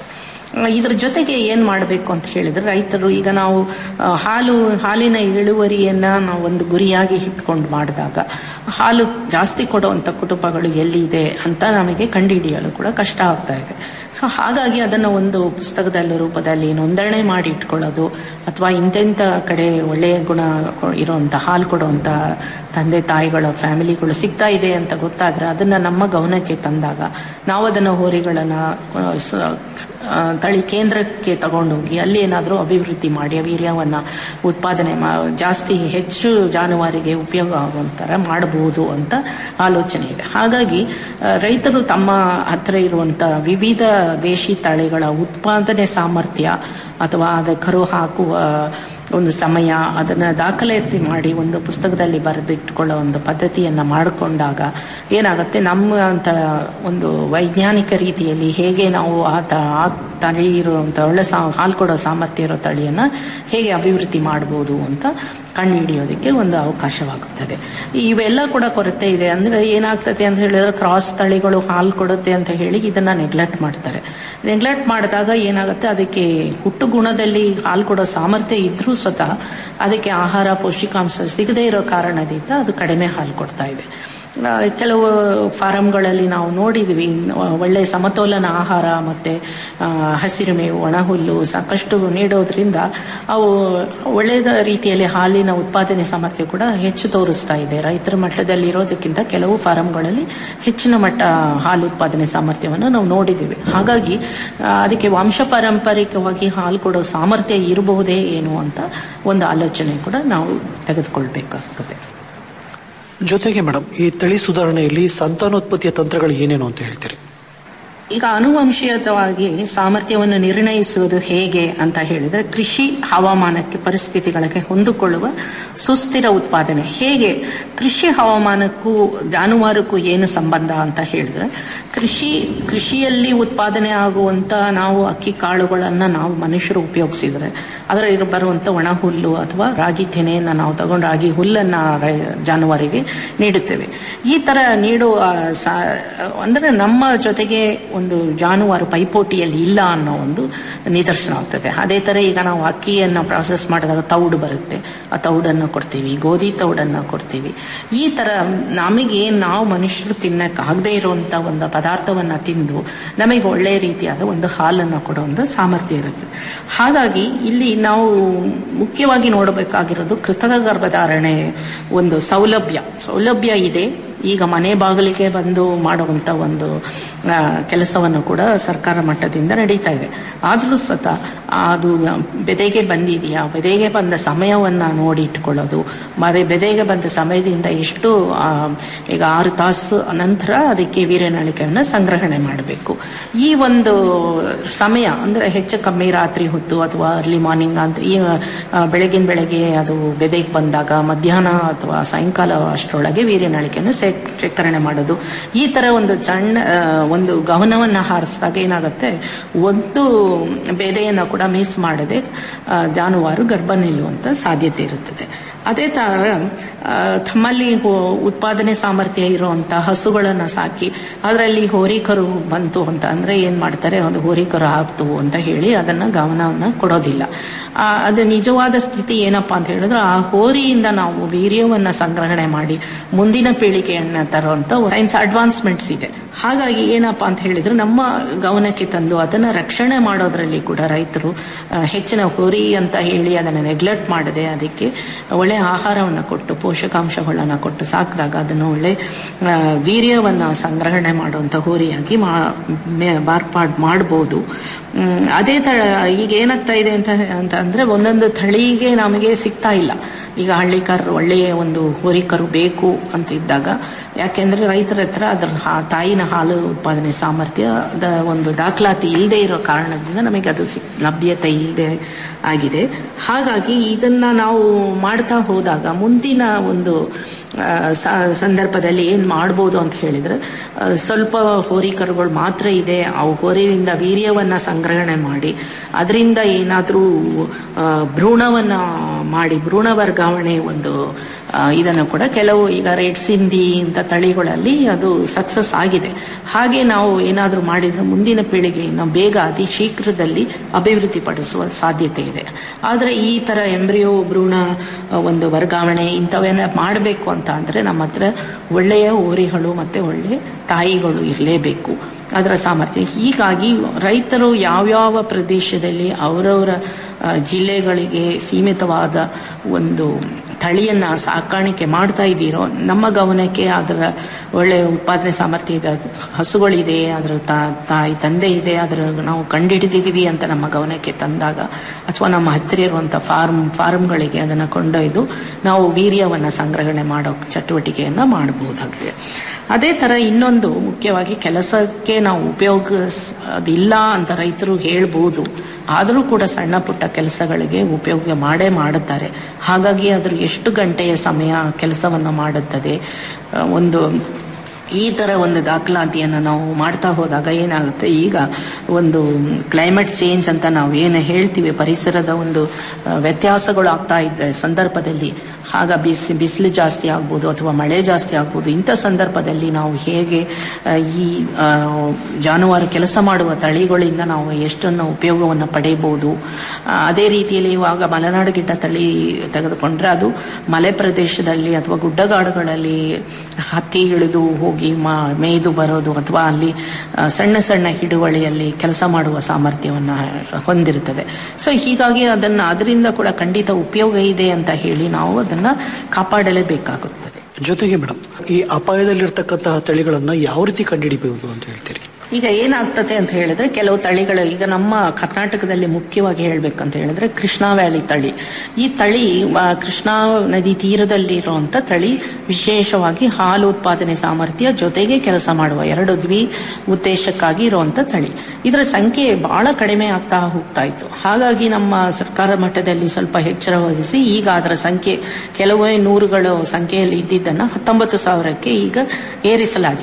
ಇದ್ರ ಜೊತೆಗೆ ಏನ್ ಮಾಡಬೇಕು ಅಂತ ಹೇಳಿದ್ರೆ ರೈತರು ಈಗ ನಾವು ಆ, ಹಾಲು ಹಾಲಿನ ಇಳುವರಿಯನ್ನ ನಾವು ಒಂದು ಗುರಿಯಾಗಿ ಇಟ್ಕೊಂಡು ಮಾಡಿದಾಗ ಹಾಲು ಜಾಸ್ತಿ ಕೊಡುವಂತ ಕುಟುಂಬಗಳು ಎಲ್ಲಿದೆ ಅಂತ ನಮಗೆ ಕಂಡುಹಿಡಿಯಲು ಕೂಡ ಕಷ್ಟ ಆಗ್ತಾ ಇದೆ ಸೊ ಹಾಗಾಗಿ ಅದನ್ನ ಒಂದು ಪುಸ್ತಕದ ರೂಪದಲ್ಲಿ ನೋಂದಣಿ ಮಾಡಿ ಇಟ್ಕೊಳ್ಳೋದು ಅಥವಾ ಇಂತೆಂಥ ಕಡೆ ಒಳ್ಳೆಯ ಗುಣ ಕೊ- ಇರುವಂತ ಹಾಲು ಕೊಡುವಂತ ತಂದೆ ತಾಯಿಗಳ ಫ್ಯಾಮಿಲಿಗಳು ಸಿಗ್ತಾ ಇದೆ ಅಂತ ಗೊತ್ತಾದ್ರೆ ಅದನ್ನ ನಮ್ಮ ಗಮನಕ್ಕೆ ತಂದಾಗ ನಾವು ಅದನ್ನ ಹೋರಿಗಳನ್ನ ಆ, ಸ- ಆ, ತಳಿ ಕೇಂದ್ರಕ್ಕೆ ತಗೊಂಡೋಗಿ ಅಲ್ಲಿ ಏನಾದರೂ ಅಭಿವೃದ್ಧಿ ಮಾಡಿ ವೀರ್ಯವನ್ನ ಉತ್ಪಾದನೆ ಮಾ ಜಾಸ್ತಿ ಹೆಚ್ಚು ಜಾನುವಾರಿಗೆ ಉಪಯೋಗ ಆಗುವಂತರ ಮಾಡಬಹುದು ಅಂತ ಆಲೋಚನೆ ಇದೆ ಹಾಗಾಗಿ ಆ, ರೈತರು ತಮ್ಮ ಹತ್ರ ಇರುವಂತ ವಿವಿಧ ದೇಶಿ ತಳಿಗಳ ಉತ್ಪಾದನೆ ಸಾಮರ್ಥ್ಯ ಅಥವಾ ಅದ ಕರು ಹಾಕುವ ಒಂದು ಸಮಯ ಅದನ್ನ ದಾಖಲಾತಿ ಮಾಡಿ ಒಂದು ಪುಸ್ತಕದಲ್ಲಿ ಬರೆದಿಟ್ಕೊಳ್ಳೋ ಒಂದು ಪದ್ಧತಿಯನ್ನ ಮಾಡಿಕೊಂಡಾಗ ಏನಾಗುತ್ತೆ ನಮ್ಮ ಅಂತ ಒಂದು ವೈಜ್ಞಾನಿಕ ರೀತಿಯಲ್ಲಿ ಹೇಗೆ ನಾವು ಆ ತ ಆ ತಳಿ ಇರುವಂತ ಒಳ್ಳೆ ಸಾ ಹಾಲು ಕೊಡೋ ಸಾಮರ್ಥ್ಯ ಇರೋ ತಳಿಯನ್ನ ಹೇಗೆ ಅಭಿವೃದ್ಧಿ ಮಾಡ್ಬೋದು ಅಂತ ಕಂಡುಹಿಡಿಯೋದಕ್ಕೆ ಒಂದು ಅವಕಾಶವಾಗುತ್ತದೆ ಇವೆಲ್ಲ ಕೂಡ ಕೊರತೆ ಇದೆ ಅಂದ್ರೆ ಏನಾಗ್ತದೆ ಅಂತ ಹೇಳಿದ್ರೆ ಕ್ರಾಸ್ ತಳಿಗಳು ಹಾಲು ಕೊಡುತ್ತೆ ಅಂತ ಹೇಳಿ ಇದನ್ನ ನೆಗ್ಲೆಕ್ಟ್ ಮಾಡ್ತಾರೆ ನೆಗ್ಲೆಕ್ಟ್ ಮಾಡಿದಾಗ ಏನಾಗುತ್ತೆ ಅದಕ್ಕೆ ಹುಟ್ಟು ಗುಣದಲ್ಲಿ ಹಾಲು ಕೊಡೋ ಸಾಮರ್ಥ್ಯ ಇದ್ರೂ ಸ್ವತಃ ಅದಕ್ಕೆ ಆಹಾರ ಪೌಷ್ಟಿಕಾಂಶ ಸಿಗದೇ ಇರೋ ಕಾರಣದಿಂದ ಅದು ಕಡಿಮೆ ಹಾಲು ಕೊಡ್ತಾ ಇದೆ ಆ, ಕೆಲವು ಫಾರಂಗಳಲ್ಲಿ ನಾವು ನೋಡಿದ್ವಿ ಒಳ್ಳೆ ಸಮತೋಲನ ಆಹಾರ ಮತ್ತೆ ಆ, ಹಸಿರು ಮೇವು ಒಣ ಹುಲ್ಲು ಸಾಕಷ್ಟು ನೀಡೋದ್ರಿಂದ ಅವು ಒಳ್ಳೆಯ ರೀತಿಯಲ್ಲಿ ಹಾಲಿನ ಉತ್ಪಾದನೆ ಸಾಮರ್ಥ್ಯ ಕೂಡ ಹೆಚ್ಚು ತೋರಿಸ್ತಾ ಇದೆ ರೈತರ ಮಟ್ಟದಲ್ಲಿ ಇರೋದಕ್ಕಿಂತ ಕೆಲವು ಫಾರಂಗಳಲ್ಲಿ ಹೆಚ್ಚಿನ ಮಟ್ಟ ಹಾಲು ಉತ್ಪಾದನೆ ಸಾಮರ್ಥ್ಯವನ್ನು ನಾವು ನೋಡಿದ್ದೀವಿ ಹಾಗಾಗಿ ಆ, ಅದಕ್ಕೆ ವಂಶ ಪಾರಂಪರಿಕವಾಗಿ ಹಾಲು ಕೊಡೋ ಸಾಮರ್ಥ್ಯ ಇರಬಹುದೇ ಏನು ಅಂತ ಒಂದು ಆಲೋಚನೆ ಕೂಡ ನಾವು ತೆಗೆದುಕೊಳ್ಬೇಕಾಗ್ತದೆ ಜೊತೆಗೆ ಮೇಡಮ್ ಈ ತಳಿ ಸುಧಾರಣೆಯಲ್ಲಿ ಸಂತಾನೋತ್ಪತ್ತಿಯ ತಂತ್ರಗಳು ಏನೇನು ಅಂತ ಹೇಳ್ತೀರಿ ಈಗ ಅನುವಂಶೀಯತವಾಗಿ ಸಾಮರ್ಥ್ಯವನ್ನು ನಿರ್ಣಯಿಸುವುದು ಹೇಗೆ ಅಂತ ಹೇಳಿದ್ರೆ ಕೃಷಿ ಹವಾಮಾನಕ್ಕೆ ಪರಿಸ್ಥಿತಿಗಳಿಗೆ ಹೊಂದಿಕೊಳ್ಳುವ ಸುಸ್ಥಿರ ಉತ್ಪಾದನೆ ಹೇಗೆ ಕೃಷಿ ಹವಾಮಾನಕ್ಕೂ ಜಾನುವಾರಕ್ಕೂ ಏನು ಸಂಬಂಧ ಅಂತ ಹೇಳಿದ್ರೆ ಕೃಷಿ ಕೃಷಿಯಲ್ಲಿ ಉತ್ಪಾದನೆ ಆಗುವಂತ ನಾವು ಅಕ್ಕಿ ಕಾಳುಗಳನ್ನ ನಾವು ಮನುಷ್ಯರು ಉಪಯೋಗಿಸಿದ್ರೆ ಅದರ ಬರುವಂತ ಒಣ ಹುಲ್ಲು ಅಥವಾ ರಾಗಿ ತೆನೆಯನ್ನ ನಾವು ತಗೊಂಡು ರಾಗಿ ಹುಲ್ಲನ್ನ ರೈ- ಜಾನುವಾರಿಗೆ ನೀಡುತ್ತೇವೆ ಈ ತರ ನೀಡುವ ಸಾ- ಅಂದ್ರೆ ನಮ್ಮ ಜೊತೆಗೆ ಒಂದು ಜಾನುವಾರು ಪೈಪೋಟಿಯಲ್ಲಿ ಇಲ್ಲ ಅನ್ನೋ ಒಂದು ನಿದರ್ಶನ ಆಗ್ತದೆ ಅದೇ ಥರ ಈಗ ನಾವು ಅಕ್ಕಿಯನ್ನು ಪ್ರಾಸೆಸ್ ಮಾಡಿದಾಗ ತೌಡು ಬರುತ್ತೆ ಆ ತೌಡನ್ನು ಕೊಡ್ತೀವಿ ಗೋಧಿ ತೌಡನ್ನು ಕೊಡ್ತೀವಿ ಈ ಥರ ನಮಗೆ ನಾವು ಮನುಷ್ಯರು ತಿನ್ನಕ್ಕಾಗದೇ ಇರುವಂಥ ಒಂದು ಪದಾರ್ಥವನ್ನು ತಿಂದು ನಮಗೆ ಒಳ್ಳೆಯ ರೀತಿಯಾದ ಒಂದು ಹಾಲನ್ನು ಕೊಡೋ ಒಂದು ಸಾಮರ್ಥ್ಯ ಇರುತ್ತೆ ಹಾಗಾಗಿ ಇಲ್ಲಿ ನಾವು ಮುಖ್ಯವಾಗಿ ನೋಡಬೇಕಾಗಿರೋದು ಕೃತಕ ಗರ್ಭಧಾರಣೆ ಒಂದು ಸೌಲಭ್ಯ ಸೌಲಭ್ಯ ಇದೆ ಈಗ ಮನೆ ಬಾಗಿಲಿಗೆ ಬಂದು ಮಾಡುವಂಥ ಒಂದು ಆ, ಕೆಲಸವನ್ನು ಕೂಡ ಸರ್ಕಾರ ಮಟ್ಟದಿಂದ ನಡೀತಾ ಇದೆ ಆದರೂ ಸ್ವತಃ ಅದು ಬೆದೆಗೆ ಬಂದಿದೆಯಾ ಬೆದೆಗೆ ಬಂದ ಸಮಯವನ್ನು ನೋಡಿ ಇಟ್ಕೊಳ್ಳೋದು ಮತ್ತೆ ಬೆದೆಗೆ ಬಂದ ಸಮಯದಿಂದ ಎಷ್ಟು ಆ, ಈಗ ಆರು ತಾಸು ನಂತರ ಅದಕ್ಕೆ ವೀರ್ಯನಳಿಕೆಯನ್ನು ಸಂಗ್ರಹಣೆ ಮಾಡಬೇಕು ಈ ಒಂದು ಸಮಯ ಅಂದರೆ ಹೆಚ್ಚು ಕಮ್ಮಿ ರಾತ್ರಿ ಹೊತ್ತು ಅಥವಾ ಅರ್ಲಿ ಮಾರ್ನಿಂಗ್ ಅಂತ ಈ ಆ, ಬೆಳಗಿನ ಬೆಳಗ್ಗೆ ಅದು ಬೆದೆಗೆ ಬಂದಾಗ ಮಧ್ಯಾಹ್ನ ಅಥವಾ ಸಾಯಂಕಾಲ ಅಷ್ಟರೊಳಗೆ ವೀರ್ಯನಳಿಕೆಯನ್ನು ಸೇ ಶೇಖರಣೆ ಮಾಡೋದು ಈ ಥರ ಒಂದು ಸಣ್ಣ ಆ, ಒಂದು ಗಮನವನ್ನು ಹಾರಿಸಿದಾಗ ಏನಾಗುತ್ತೆ ಒಂದು ಬೆದೆಯನ್ನು ಕೂಡ ಮಿಸ್ ಮಾಡದೆ ಆ, ಜಾನುವಾರು ಗರ್ಭ ನಿಲ್ಲುವಂಥ ಸಾಧ್ಯತೆ ಇರುತ್ತದೆ ಅದೇ ಥರ ಆ, ತಮ್ಮಲ್ಲಿ ಹೋ- ಉತ್ಪಾದನೆ ಸಾಮರ್ಥ್ಯ ಇರುವಂಥ ಹಸುಗಳನ್ನು ಸಾಕಿ ಅದರಲ್ಲಿ ಹೋರಿಕರು ಬಂತು ಅಂತ ಅಂದರೆ ಏನು ಮಾಡ್ತಾರೆ ಒಂದು ಹೋರಿಕರು ಆಗ್ತು ಅಂತ ಹೇಳಿ ಅದನ್ನು ಗಮನವನ್ನು ಕೊಡೋದಿಲ್ಲ ಆ, ಅದು ನಿಜವಾದ ಸ್ಥಿತಿ ಏನಪ್ಪ ಅಂತ ಹೇಳಿದ್ರೆ ಆ ಹೋರಿಯಿಂದ ನಾವು ವೀರ್ಯವನ್ನು ಸಂಗ್ರಹಣೆ ಮಾಡಿ ಮುಂದಿನ ಪೀಳಿಗೆಯನ್ನು ತರುವಂಥ ಸೈನ್ಸ್ ಅಡ್ವಾನ್ಸ್ಮೆಂಟ್ಸ್ ಇದೆ ಹಾಗಾಗಿ ಏನಪ್ಪ ಅಂತ ಹೇಳಿದ್ರೆ ನಮ್ಮ ಗಮನಕ್ಕೆ ತಂದು ಅದನ್ನು ರಕ್ಷಣೆ ಮಾಡೋದ್ರಲ್ಲಿ ಕೂಡ ರೈತರು ಆ, ಹೆಚ್ಚಿನ ಹೋರಿ ಅಂತ ಹೇಳಿ ಅದನ್ನು ನೆಗ್ಲೆಕ್ಟ್ ಮಾಡದೆ ಅದಕ್ಕೆ ಒಳ್ಳೆ ಆಹಾರವನ್ನು ಕೊಟ್ಟು ಪೋಷಕಾಂಶಗಳನ್ನು ಕೊಟ್ಟು ಸಾಕಿದಾಗ ಅದನ್ನು ಒಳ್ಳೆ ಆ, ವೀರ್ಯವನ್ನು ಸಂಗ್ರಹಣೆ ಮಾಡುವಂಥ ಹೋರಿಯಾಗಿ ಮಾ ಮೇ- ಮಾರ್ಪಾಡು ಮಾಡ್ಬೋದು ಮ್, ಅದೇ ತರ ಈಗ ಏನಾಗ್ತಾ ಇದೆ ಅಂತ ಅಂತ ಅಂದ್ರೆ ಒಂದೊಂದು ತಳಿಗೆ ನಮಗೆ ಸಿಗ್ತಾ ಇಲ್ಲ ಈಗ ಹಳ್ಳಿಕಾರರು ಒಳ್ಳೆಯ ಒಂದು ಹೋರಿಕರು ಬೇಕು ಅಂತ ಇದ್ದಾಗ ಯಾಕೆಂದ್ರೆ ರೈತರ ಹತ್ರ ಅದ್ರ ಹಾ- ತಾಯಿನ ಹಾಲು ಉತ್ಪಾದನೆ ಸಾಮರ್ಥ್ಯದ ಒಂದು ದಾಖಲಾತಿ ಇಲ್ಲದೆ ಇರೋ ಕಾರಣದಿಂದ ನಮಗೆ ಅದು ಸಿಕ್ ಲಭ್ಯತೆ ಇಲ್ಲದೆ ಆಗಿದೆ ಹಾಗಾಗಿ ಇದನ್ನ ನಾವು ಮಾಡ್ತಾ ಹೋದಾಗ ಮುಂದಿನ ಒಂದು ಆ, ಸ- ಸಂದರ್ಭದಲ್ಲಿ ಏನು ಮಾಡ್ಬೋದು ಅಂತ ಹೇಳಿದ್ರೆ ಆ, ಸ್ವಲ್ಪ ಹೋರಿಕರುಗಳು ಮಾತ್ರ ಇದೆ ಅವು ಹೋರಿಯಿಂದ ವೀರ್ಯವನ್ನು ಸಂಗ್ರಹಣೆ ಮಾಡಿ ಅದರಿಂದ ಏನಾದರೂ ಭ್ರೂಣವನ್ನು ಮಾಡಿ ಭ್ರೂಣ ವರ್ಗಾವಣೆ ಒಂದು ಆ, ಇದನ್ನು ಕೂಡ ಕೆಲವು ಈಗ ರೆಡ್ ಸಿಂಧಿ ಇಂಥ ತಳಿಗಳಲ್ಲಿ ಅದು ಸಕ್ಸಸ್ ಆಗಿದೆ ಹಾಗೆ ನಾವು ಏನಾದರೂ ಮಾಡಿದರೆ ಮುಂದಿನ ಪೀಳಿಗೆಯನ್ನು ಬೇಗ ಅತಿ ಶೀಘ್ರದಲ್ಲಿ ಅಭಿವೃದ್ಧಿಪಡಿಸುವ ಸಾಧ್ಯತೆ ಇದೆ ಆದರೆ ಈ ಥರ ಎಂಬ್ರಿಯೋ ಭ್ರೂಣ ಆ, ಒಂದು ವರ್ಗಾವಣೆ ಇಂಥವನ್ನ ಮಾಡಬೇಕು ಅಂತ ಅಂದರೆ ನಮ್ಮ ಹತ್ರ ಒಳ್ಳೆಯ ಓರಿಗಳು ಮತ್ತು ಒಳ್ಳೆಯ ತಾಯಿಗಳು ಇರಲೇಬೇಕು ಅದರ ಸಾಮರ್ಥ್ಯ ಹೀಗಾಗಿ ರೈತರು ಯಾವ್ಯಾವ ಪ್ರದೇಶದಲ್ಲಿ ಅವರವರ ಆ, ಜಿಲ್ಲೆಗಳಿಗೆ ಸೀಮಿತವಾದ ಒಂದು ತಳಿಯನ್ನು ಸಾಕಾಣಿಕೆ ಮಾಡ್ತಾ ಇದ್ದೀರೋ ನಮ್ಮ ಗಮನಕ್ಕೆ ಅದರ ಒಳ್ಳೆಯ ಉತ್ಪಾದನೆ ಸಾಮರ್ಥ್ಯ ಇದೆ ಅದು ಹಸುಗಳಿದೆ ಅದರ ತಾ- ತಾಯಿ ತಂದೆ ಇದೆ ಅದರ ನಾವು ಕಂಡುಹಿಡಿದಿದ್ದೀವಿ ಅಂತ ನಮ್ಮ ಗಮನಕ್ಕೆ ತಂದಾಗ ಅಥವಾ ನಮ್ಮ ಹತ್ತಿರ ಇರುವಂಥ ಫಾರ್ಮ್ ಫಾರ್ಮ್ಗಳಿಗೆ ಅದನ್ನು ಕೊಂಡೊಯ್ದು ನಾವು ವೀರ್ಯವನ್ನು ಸಂಗ್ರಹಣೆ ಮಾಡೋ ಚಟುವಟಿಕೆಯನ್ನು ಮಾಡಬಹುದಾಗಿದೆ ಅದೇ ಥರ ಇನ್ನೊಂದು ಮುಖ್ಯವಾಗಿ ಕೆಲಸಕ್ಕೆ ನಾವು ಉಪಯೋಗಿಸೋದಿಲ್ಲ ಅಂತ ರೈತರು ಹೇಳ್ಬೋದು ಆದರೂ ಕೂಡ ಸಣ್ಣ ಪುಟ್ಟ ಕೆಲಸಗಳಿಗೆ ಉಪಯೋಗ ಮಾಡೇ ಮಾಡುತ್ತಾರೆ ಹಾಗಾಗಿ ಅದ್ರ ಎಷ್ಟು ಗಂಟೆಯ ಸಮಯ ಕೆಲಸವನ್ನು ಮಾಡುತ್ತದೆ ಆ, ಒಂದು ಈ ಥರ ಒಂದು ದಾಖಲಾತಿಯನ್ನು ನಾವು ಮಾಡ್ತಾ ಹೋದಾಗ ಏನಾಗುತ್ತೆ ಈಗ ಒಂದು ಕ್ಲೈಮೇಟ್ ಚೇಂಜ್ ಅಂತ ನಾವು ಏನು ಹೇಳ್ತೀವಿ ಪರಿಸರದ ಒಂದು ಆ, ವ್ಯತ್ಯಾಸಗಳು ಆಗ್ತಾ ಇದ್ದ ಸಂದರ್ಭದಲ್ಲಿ ಆಗ ಬಿಸಿ ಬಿಸಿಲು ಜಾಸ್ತಿ ಆಗ್ಬೋದು ಅಥವಾ ಮಳೆ ಜಾಸ್ತಿ ಆಗ್ಬೋದು ಇಂಥ ಸಂದರ್ಭದಲ್ಲಿ ನಾವು ಹೇಗೆ ಆ, ಈ ಆ, ಜಾನುವಾರು ಕೆಲಸ ಮಾಡುವ ತಳಿಗಳಿಂದ ನಾವು ಎಷ್ಟನ್ನು ಉಪಯೋಗವನ್ನು ಪಡೆಯಬಹುದು ಆ, ಅದೇ ರೀತಿಯಲ್ಲಿ ಇವಾಗ ಮಲೆನಾಡು ಗಿಡ್ಡ ತಳಿ ತೆಗೆದುಕೊಂಡ್ರೆ ಅದು ಮಲೆ ಪ್ರದೇಶದಲ್ಲಿ ಅಥವಾ ಗುಡ್ಡಗಾಡುಗಳಲ್ಲಿ ಹತ್ತಿ ಇಳಿದು ಹೋಗಿ ಮಾ ಮೇಯ್ದು ಬರೋದು ಅಥವಾ ಅಲ್ಲಿ ಆ, ಸಣ್ಣ ಸಣ್ಣ ಹಿಡುವಳಿಯಲ್ಲಿ ಕೆಲಸ ಮಾಡುವ ಸಾಮರ್ಥ್ಯವನ್ನು ಹೊಂದಿರುತ್ತದೆ ಸೊ ಹೀಗಾಗಿ ಅದನ್ನು ಅದರಿಂದ ಕೂಡ ಖಂಡಿತ ಉಪಯೋಗ ಇದೆ ಅಂತ ಹೇಳಿ ನಾವು ಅದನ್ನು ಕಾಪಾಡಲೇಬೇಕಾಗುತ್ತದೆ ಜೊತೆಗೆ ಮೇಡಮ್ ಈ ಅಪಾಯದಲ್ಲಿರ್ತಕ್ಕಂತಹ ತಳಿಗಳನ್ನ ಯಾವ ರೀತಿ ಕಂಡುಹಿಡಿಬಹುದು ಅಂತ ಹೇಳ್ತೀರಿ ಈಗ ಏನಾಗ್ತದೆ ಅಂತ ಹೇಳಿದ್ರೆ ಕೆಲವು ತಳಿಗಳು ಈಗ ನಮ್ಮ ಕರ್ನಾಟಕದಲ್ಲಿ ಮುಖ್ಯವಾಗಿ ಹೇಳ್ಬೇಕಂತ ಹೇಳಿದ್ರೆ ಕೃಷ್ಣಾ ವ್ಯಾಲಿ ತಳಿ ಈ ತಳಿ ಆ, ಕೃಷ್ಣಾ ನದಿ ತೀರದಲ್ಲಿ ಇರುವಂತ ತಳಿ ವಿಶೇಷವಾಗಿ ಹಾಲು ಉತ್ಪಾದನೆ ಸಾಮರ್ಥ್ಯ ಜೊತೆಗೆ ಕೆಲಸ ಮಾಡುವ ಎರಡು ದ್ವಿ ಉದ್ದೇಶಕ್ಕಾಗಿ ಇರುವಂತ ತಳಿ ಇದರ ಸಂಖ್ಯೆ ಬಹಳ ಕಡಿಮೆ ಆಗ್ತಾ ಹೋಗ್ತಾ ಇತ್ತು ಹಾಗಾಗಿ ನಮ್ಮ ಸರ್ಕಾರ ಮಟ್ಟದಲ್ಲಿ ಸ್ವಲ್ಪ ಎಚ್ಚರ ವಹಿಸಿ ಈಗ ಅದರ ಸಂಖ್ಯೆ ಕೆಲವೇ ನೂರುಗಳು ಸಂಖ್ಯೆಯಲ್ಲಿ ಇದ್ದಿದ್ದನ್ನು ಹತ್ತೊಂಬತ್ತು ಸಾವಿರಕ್ಕೆ ಈಗ ಏರಿಸಲಾಗಿದೆ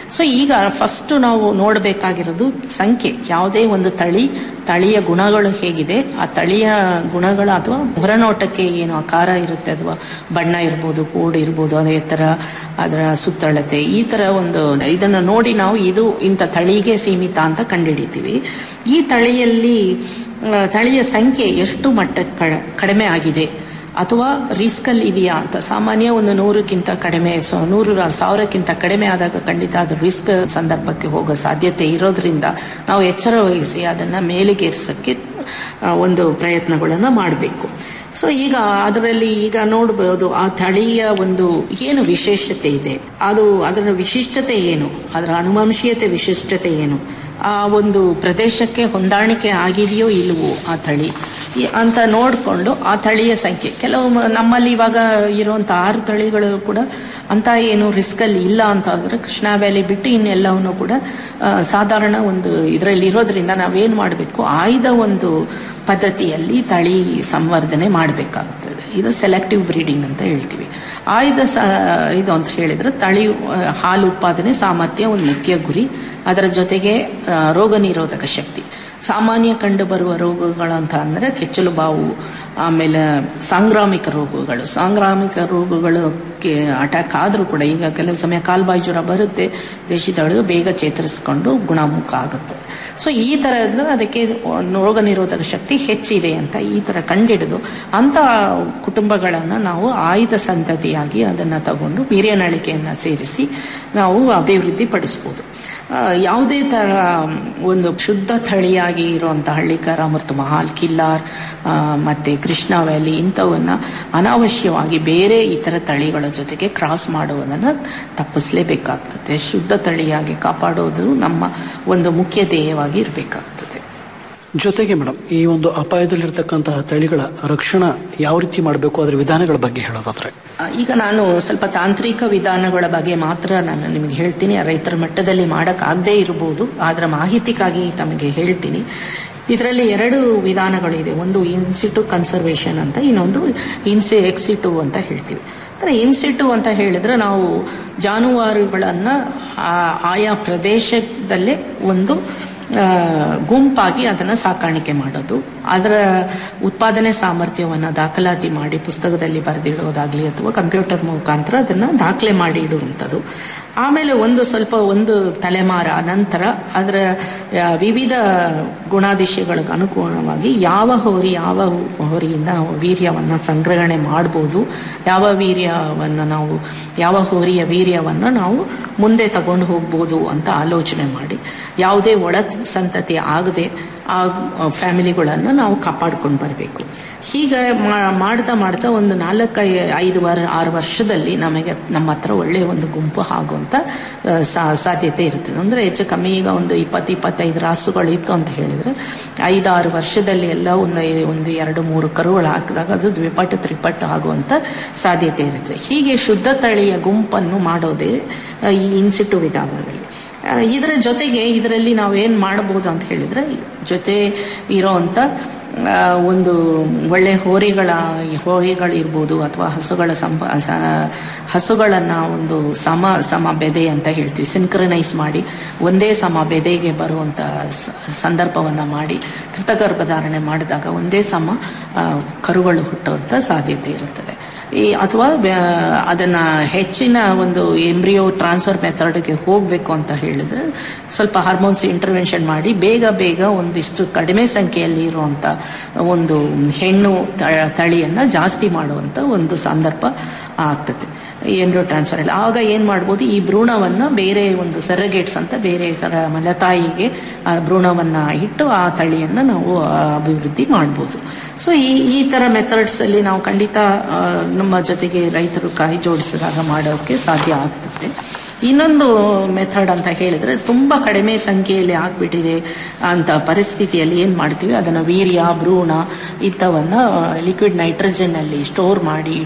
ಸೊ ಈಗ ಫಸ್ಟ್ ನಾವು ನೋಡಬೇಕಾಗಿರೋದು ಸಂಖ್ಯೆ ಯಾವುದೇ ಒಂದು ತಳಿ ತಳಿಯ ಗುಣಗಳು ಹೇಗಿದೆ ಆ ತಳಿಯ ಗುಣಗಳ ಅಥವಾ ಹೊರನೋಟಕ್ಕೆ ಏನು ಆಕಾರ ಇರುತ್ತೆ ಅಥವಾ ಬಣ್ಣ ಇರ್ಬೋದು ಕೋಡ್ ಇರ್ಬೋದು ಅದೇ ಥರ ಅದರ ಸುತ್ತಳತೆ ಈ ತರ ಒಂದು ಇದನ್ನು ನೋಡಿ ನಾವು ಇದು ಇಂಥ ತಳಿಗೆ ಸೀಮಿತ ಅಂತ ಕಂಡುಹಿಡಿತೀವಿ ಈ ತಳಿಯಲ್ಲಿ ಆ, ತಳಿಯ ಸಂಖ್ಯೆ ಎಷ್ಟು ಮಟ್ಟಕ್ಕೆ ಕಡ- ಕಡಿಮೆ ಆಗಿದೆ ಅಥವಾ ರಿಸ್ಕ್ ಅಲ್ಲಿ ಇದೆಯಾ ಅಂತ ಸಾಮಾನ್ಯ ಒಂದು ನೂರಕ್ಕಿಂತ ಕಡಿಮೆ ಸೊ ನೂರು ಸಾವಿರಕ್ಕಿಂತ ಕಡಿಮೆ ಆದಾಗ ಖಂಡಿತ ಅದು ರಿಸ್ಕ್ ಸಂದರ್ಭಕ್ಕೆ ಹೋಗೋ ಸಾಧ್ಯತೆ ಇರೋದ್ರಿಂದ ನಾವು ಎಚ್ಚರ ವಹಿಸಿ ಅದನ್ನ ಮೇಲಿಗೇರಿಸಕ್ಕೆ ಆ, ಒಂದು ಪ್ರಯತ್ನಗಳನ್ನು ಮಾಡಬೇಕು ಸೊ ಈಗ ಅದರಲ್ಲಿ ಈಗ ನೋಡಬಹುದು ಆ ತಳಿಯ ಒಂದು ಏನು ವಿಶೇಷತೆ ಇದೆ ಅದು ಅದರ ವಿಶಿಷ್ಟತೆ ಏನು ಅದರ ಅನುವಂಶೀಯತೆ ವಿಶಿಷ್ಟತೆ ಏನು ಆ ಒಂದು ಪ್ರದೇಶಕ್ಕೆ ಹೊಂದಾಣಿಕೆ ಆಗಿದೆಯೋ ಇಲ್ವೋ ಆ ತಳಿ ಈ- ಅಂತ ನೋಡಿಕೊಂಡು ಆ ತಳಿಯ ಸಂಖ್ಯೆ ಕೆಲವು ಮ- ನಮ್ಮಲ್ಲಿ ಇವಾಗ ಇರುವಂತ ಆರು ತಳಿಗಳು ಕೂಡ ಅಂತ ಏನು ರಿಸ್ಕ್ ಅಲ್ಲಿ ಇಲ್ಲ ಅಂತ ಅಂದ್ರೆ ಕೃಷ್ಣಾ ವ್ಯಾಲಿ ಬಿಟ್ಟು ಇನ್ನೆಲ್ಲವನ್ನು ಕೂಡ ಆ, ಸಾಧಾರಣ ಒಂದು ಇದರಲ್ಲಿ ಇರೋದ್ರಿಂದ ನಾವೇನ್ ಮಾಡಬೇಕು ಆಯ್ದ ಒಂದು ಪದ್ಧತಿಯಲ್ಲಿ ತಳಿ ಸಂವರ್ಧನೆ ಮಾಡಬೇಕಾಗುತ್ತದೆ ಇದು ಸೆಲೆಕ್ಟಿವ್ ಬ್ರೀಡಿಂಗ್ ಅಂತ ಹೇಳ್ತೀವಿ ಆಯ್ದ ಸ ಇದು ಅಂತ ಹೇಳಿದ್ರೆ ತಳಿ ಆ, ಹಾಲು ಉತ್ಪಾದನೆ ಸಾಮರ್ಥ್ಯ ಒಂದು ಮುಖ್ಯ ಗುರಿ ಅದರ ಜೊತೆಗೆ ಆ, ರೋಗ ನಿರೋಧಕ ಶಕ್ತಿ ಸಾಮಾನ್ಯ ಕಂಡು ಬರುವ ರೋಗಗಳಂತ ಅಂದ್ರೆ ಕೆಚ್ಚಲು ಬಾವು ಆಮೇಲೆ ಸಾಂಕ್ರಾಮಿಕ ರೋಗಗಳು ಸಾಂಕ್ರಾಮಿಕ ರೋಗಗಳಿಗೆ ಅಟ್ಯಾಕ್ ಆದರೂ ಕೂಡ ಈಗ ಕೆಲವು ಸಮಯ ಕಾಲ್ಬಾಯಿ ಜ್ವರ ಬರುತ್ತೆ ದೇಶದೊಳಗೆ ಬೇಗ ಚೇತರಿಸ್ಕೊಂಡು ಗುಣಮುಖ ಆಗುತ್ತೆ ಸೊ ಈ ಥರದ ಅದಕ್ಕೆ ರೋಗ ನಿರೋಧಕ ಶಕ್ತಿ ಹೆಚ್ಚಿದೆ ಅಂತ ಈ ಥರ ಕಂಡಿಡಿದು ಅಂಥ ಕುಟುಂಬಗಳನ್ನು ನಾವು ಆಯ್ದ ಸಂತತಿಯಾಗಿ ಅದನ್ನು ತಗೊಂಡು ವೀರ್ಯನಳಿಕೆಯನ್ನು ಸೇರಿಸಿ ನಾವು ಅಭಿವೃದ್ಧಿ ಪಡಿಸ್ಬೋದು ಆ, ಯಾವುದೇ ಥರ ಒಂದು ಶುದ್ಧ ತಳಿಯಾಗಿ ಇರುವಂಥ ಹಳ್ಳಿಕಾರ ಮತ್ತು ಮಹಾಲ್ ಕಿಲ್ಲಾರ್ ಆ, ಮತ್ತೆ ಕೃಷ್ಣ ವ್ಯಾಲಿ ಇಂಥವನ್ನ ಅನಾವಶ್ಯವಾಗಿ ಬೇರೆ ಇತರ ತಳಿಗಳ ಜೊತೆಗೆ ಕ್ರಾಸ್ ಮಾಡುವುದನ್ನು ತಪ್ಪಿಸಲೇಬೇಕಾಗ್ತದೆ ಶುದ್ಧ ತಳಿಯಾಗಿ ಕಾಪಾಡೋದು ನಮ್ಮ ಒಂದು ಮುಖ್ಯ ಧ್ಯೇಯವಾಗಿ ಇರಬೇಕಾಗ್ತದೆ ಜೊತೆಗೆ ಮೇಡಮ್ ಈ ಒಂದು ಅಪಾಯದಲ್ಲಿರ್ತಕ್ಕಂತಹ ತಳಿಗಳ ರಕ್ಷಣಾ ಯಾವ ರೀತಿ ಮಾಡಬೇಕು ಅದರ ವಿಧಾನಗಳ ಬಗ್ಗೆ ಹೇಳೋದಾದ್ರೆ ಆ, ಈಗ ನಾನು ಸ್ವಲ್ಪ ತಾಂತ್ರಿಕ ವಿಧಾನಗಳ ಬಗ್ಗೆ ಮಾತ್ರ ನಾನು ನಿಮಗೆ ಹೇಳ್ತೀನಿ ಆ ರೈತರ ಮಟ್ಟದಲ್ಲಿ ಮಾಡೋಕ್ಕಾಗದೇ ಇರಬಹುದು ಅದರ ಮಾಹಿತಿಗಾಗಿ ತಮಗೆ ಹೇಳ್ತೀನಿ ಇದರಲ್ಲಿ ಎರಡು ವಿಧಾನಗಳಿದೆ ಒಂದು ಇನ್ಸಿಟು ಕನ್ಸರ್ವೇಷನ್ ಅಂತ ಇನ್ನೊಂದು ಇನ್ಸಿ ಎಕ್ಸಿಟು ಅಂತ ಹೇಳ್ತೀವಿ ಅಂದರೆ ಇನ್ಸಿಟು ಅಂತ ಹೇಳಿದ್ರೆ ನಾವು ಜಾನುವಾರುಗಳನ್ನು ಆ- ಆಯಾ ಪ್ರದೇಶದಲ್ಲೇ ಒಂದು ಆ, ಗುಂಪಾಗಿ ಅದನ್ನು ಸಾಕಾಣಿಕೆ ಮಾಡೋದು ಅದರ ಉತ್ಪಾದನೆ ಸಾಮರ್ಥ್ಯವನ್ನು ದಾಖಲಾತಿ ಮಾಡಿ ಪುಸ್ತಕದಲ್ಲಿ ಬರೆದಿಡೋದಾಗ್ಲಿ ಅಥವಾ ಕಂಪ್ಯೂಟರ್ ಮುಖಾಂತರ ಅದನ್ನು ದಾಖಲೆ ಮಾಡಿ ಇಡುವಂಥದ್ದು ಆಮೇಲೆ ಒಂದು ಸ್ವಲ್ಪ ಒಂದು ತಲೆಮಾರ ನಂತರ ಅದರ ಆ, ವಿವಿಧ ಗುಣಾದಿಶಯಗಳಿಗೆ ಅನುಗುಣವಾಗಿ ಯಾವ ಹೋರಿ ಯಾವ ಹೋರಿಯಿಂದ ನಾವು ವೀರ್ಯವನ್ನು ಸಂಗ್ರಹಣೆ ಮಾಡ್ಬೋದು ಯಾವ ವೀರ್ಯವನ್ನು ನಾವು ಯಾವ ಹೋರಿಯ ವೀರ್ಯವನ್ನು ನಾವು ಮುಂದೆ ತಗೊಂಡು ಹೋಗ್ಬೋದು ಅಂತ ಆಲೋಚನೆ ಮಾಡಿ ಯಾವುದೇ ಒಳ ಸಂತತಿ ಆಗದೆ ಆ ಫ್ಯಾಮಿಲಿಗಳನ್ನು ನಾವು ಕಾಪಾಡ್ಕೊಂಡು ಬರಬೇಕು ಹೀಗೆ ಮಾ- ಮಾಡ್ತಾ ಮಾಡ್ತಾ ಒಂದು ನಾಲ್ಕು ಐದು ವಾರ ಆರು ವರ್ಷದಲ್ಲಿ ನಮಗೆ ನಮ್ಮ ಹತ್ರ ಒಳ್ಳೆಯ ಒಂದು ಗುಂಪು ಆಗುವಂಥ ಆ, ಸಾ- ಸಾಧ್ಯತೆ ಇರ್ತದೆ ಅಂದರೆ ಹೆಚ್ಚು ಕಮ್ಮಿ ಈಗ ಒಂದು ಇಪ್ಪತ್ತು ಇಪ್ಪತ್ತೈದು ರಾಸುಗಳು ಇತ್ತು ಅಂತ ಹೇಳಿದ್ರೆ ಐದಾರು ವರ್ಷದಲ್ಲಿ ಎಲ್ಲ ಒಂದು ಒಂದು ಎರಡು ಮೂರು ಕರುಗಳು ಹಾಕಿದಾಗ ಅದು ದ್ವಿಪಟ್ಟು ತ್ರಿಪಟ್ಟು ಆಗುವಂಥ ಸಾಧ್ಯತೆ ಇರುತ್ತೆ ಹೀಗೆ ಶುದ್ಧ ತಳಿಯ ಗುಂಪನ್ನು ಮಾಡೋದೇ ಆ, ಈ ಇನ್ಸಿಟು ವಿಧಾನದಲ್ಲಿ ಆ, ಇದರ ಜೊತೆಗೆ ಇದರಲ್ಲಿ ನಾವೇನು ಮಾಡಬಹುದು ಅಂತ ಹೇಳಿದ್ರೆ ಜೊತೆ ಇರೋವಂಥ ಆ, ಒಂದು ಒಳ್ಳೆ ಹೋರಿಗಳ ಹೋರಿಗಳಿರ್ಬೋದು ಅಥವಾ ಹಸುಗಳ ಸಂಪ ಸ- ಹಸುಗಳನ್ನ ಒಂದು ಸಮ ಸಮ ಬೆದೆ ಅಂತ ಹೇಳ್ತೀವಿ ಸಿನ್ಕ್ರನೈಸ್ ಮಾಡಿ ಒಂದೇ ಸಮ ಬೆದೆಗೆ ಬರುವಂಥ ಸ- ಸಂದರ್ಭವನ್ನ ಮಾಡಿ ಕೃತಗರ್ಭಧಾರಣೆ ಮಾಡಿದಾಗ ಒಂದೇ ಸಮ ಆ, ಕರುಗಳು ಹುಟ್ಟುವಂಥ ಸಾಧ್ಯತೆ ಇರುತ್ತದೆ ಈ ಅಥವಾ ವ್ಯ- ಅದನ್ನ ಹೆಚ್ಚಿನ ಒಂದು ಎಂಬ್ರಿಯೋ ಟ್ರಾನ್ಸ್ಫರ್ ಮೆಥಡ್ಗೆ ಹೋಗಬೇಕು ಅಂತ ಹೇಳಿದ್ರೆ ಸ್ವಲ್ಪ ಹಾರ್ಮೋನ್ಸ್ ಇಂಟರ್ವೆನ್ಷನ್ ಮಾಡಿ ಬೇಗ ಬೇಗ ಒಂದಿಷ್ಟು ಕಡಿಮೆ ಸಂಖ್ಯೆಯಲ್ಲಿ ಇರುವಂತ ಒಂದು ಹೆಣ್ಣು ತ- ತಳಿಯನ್ನ ಜಾಸ್ತಿ ಮಾಡುವಂತ ಒಂದು ಸಂದರ್ಭ ಆಗ್ತದೆ ಎಂಬ್ರಿಯೋ ಟ್ರಾನ್ಸ್ಫರ್ ಅಲ್ಲಿ ಆಗ ಏನ್ ಮಾಡ್ಬೋದು ಈ ಭ್ರೂಣವನ್ನ ಬೇರೆ ಒಂದು ಸೆರಗೇಟ್ಸ್ ಅಂತ ಬೇರೆ ತರ ಮಲತಾಯಿಗೆ ಆ ಭ್ರೂಣವನ್ನ ಇಟ್ಟು ಆ ತಳಿಯನ್ನ ನಾವು ಆ, ಅಭಿವೃದ್ಧಿ ಮಾಡ್ಬೋದು ಸೊ ಈ ಈ ತರ ಮೆಥಡ್ಸ್ ಅಲ್ಲಿ ನಾವು ಖಂಡಿತ ಆ, ನಮ್ಮ ಜೊತೆಗೆ ರೈತರು ಕೈ ಜೋಡಿಸಿದಾಗ ಮಾಡೋಕೆ ಸಾಧ್ಯ ಆಗ್ತದೆ ಇನ್ನೊಂದು ಮೆಥಡ್ ಅಂತ ಹೇಳಿದ್ರೆ ತುಂಬಾ ಕಡಿಮೆ ಸಂಖ್ಯೆಯಲ್ಲಿ ಆಗ್ಬಿಟ್ಟಿದೆ ಅಂತ ಪರಿಸ್ಥಿತಿಯಲ್ಲಿ ಏನ್ ಮಾಡ್ತೀವಿ ಅದನ್ನ ವೀರ್ಯ ಭ್ರೂಣ ಇಂಥವನ್ನ ಲಿಕ್ವಿಡ್ ನೈಟ್ರೋಜನ್ ಅಲ್ಲಿ ಸ್ಟೋರ್ ಮಾಡಿ ಇಟ್ಟು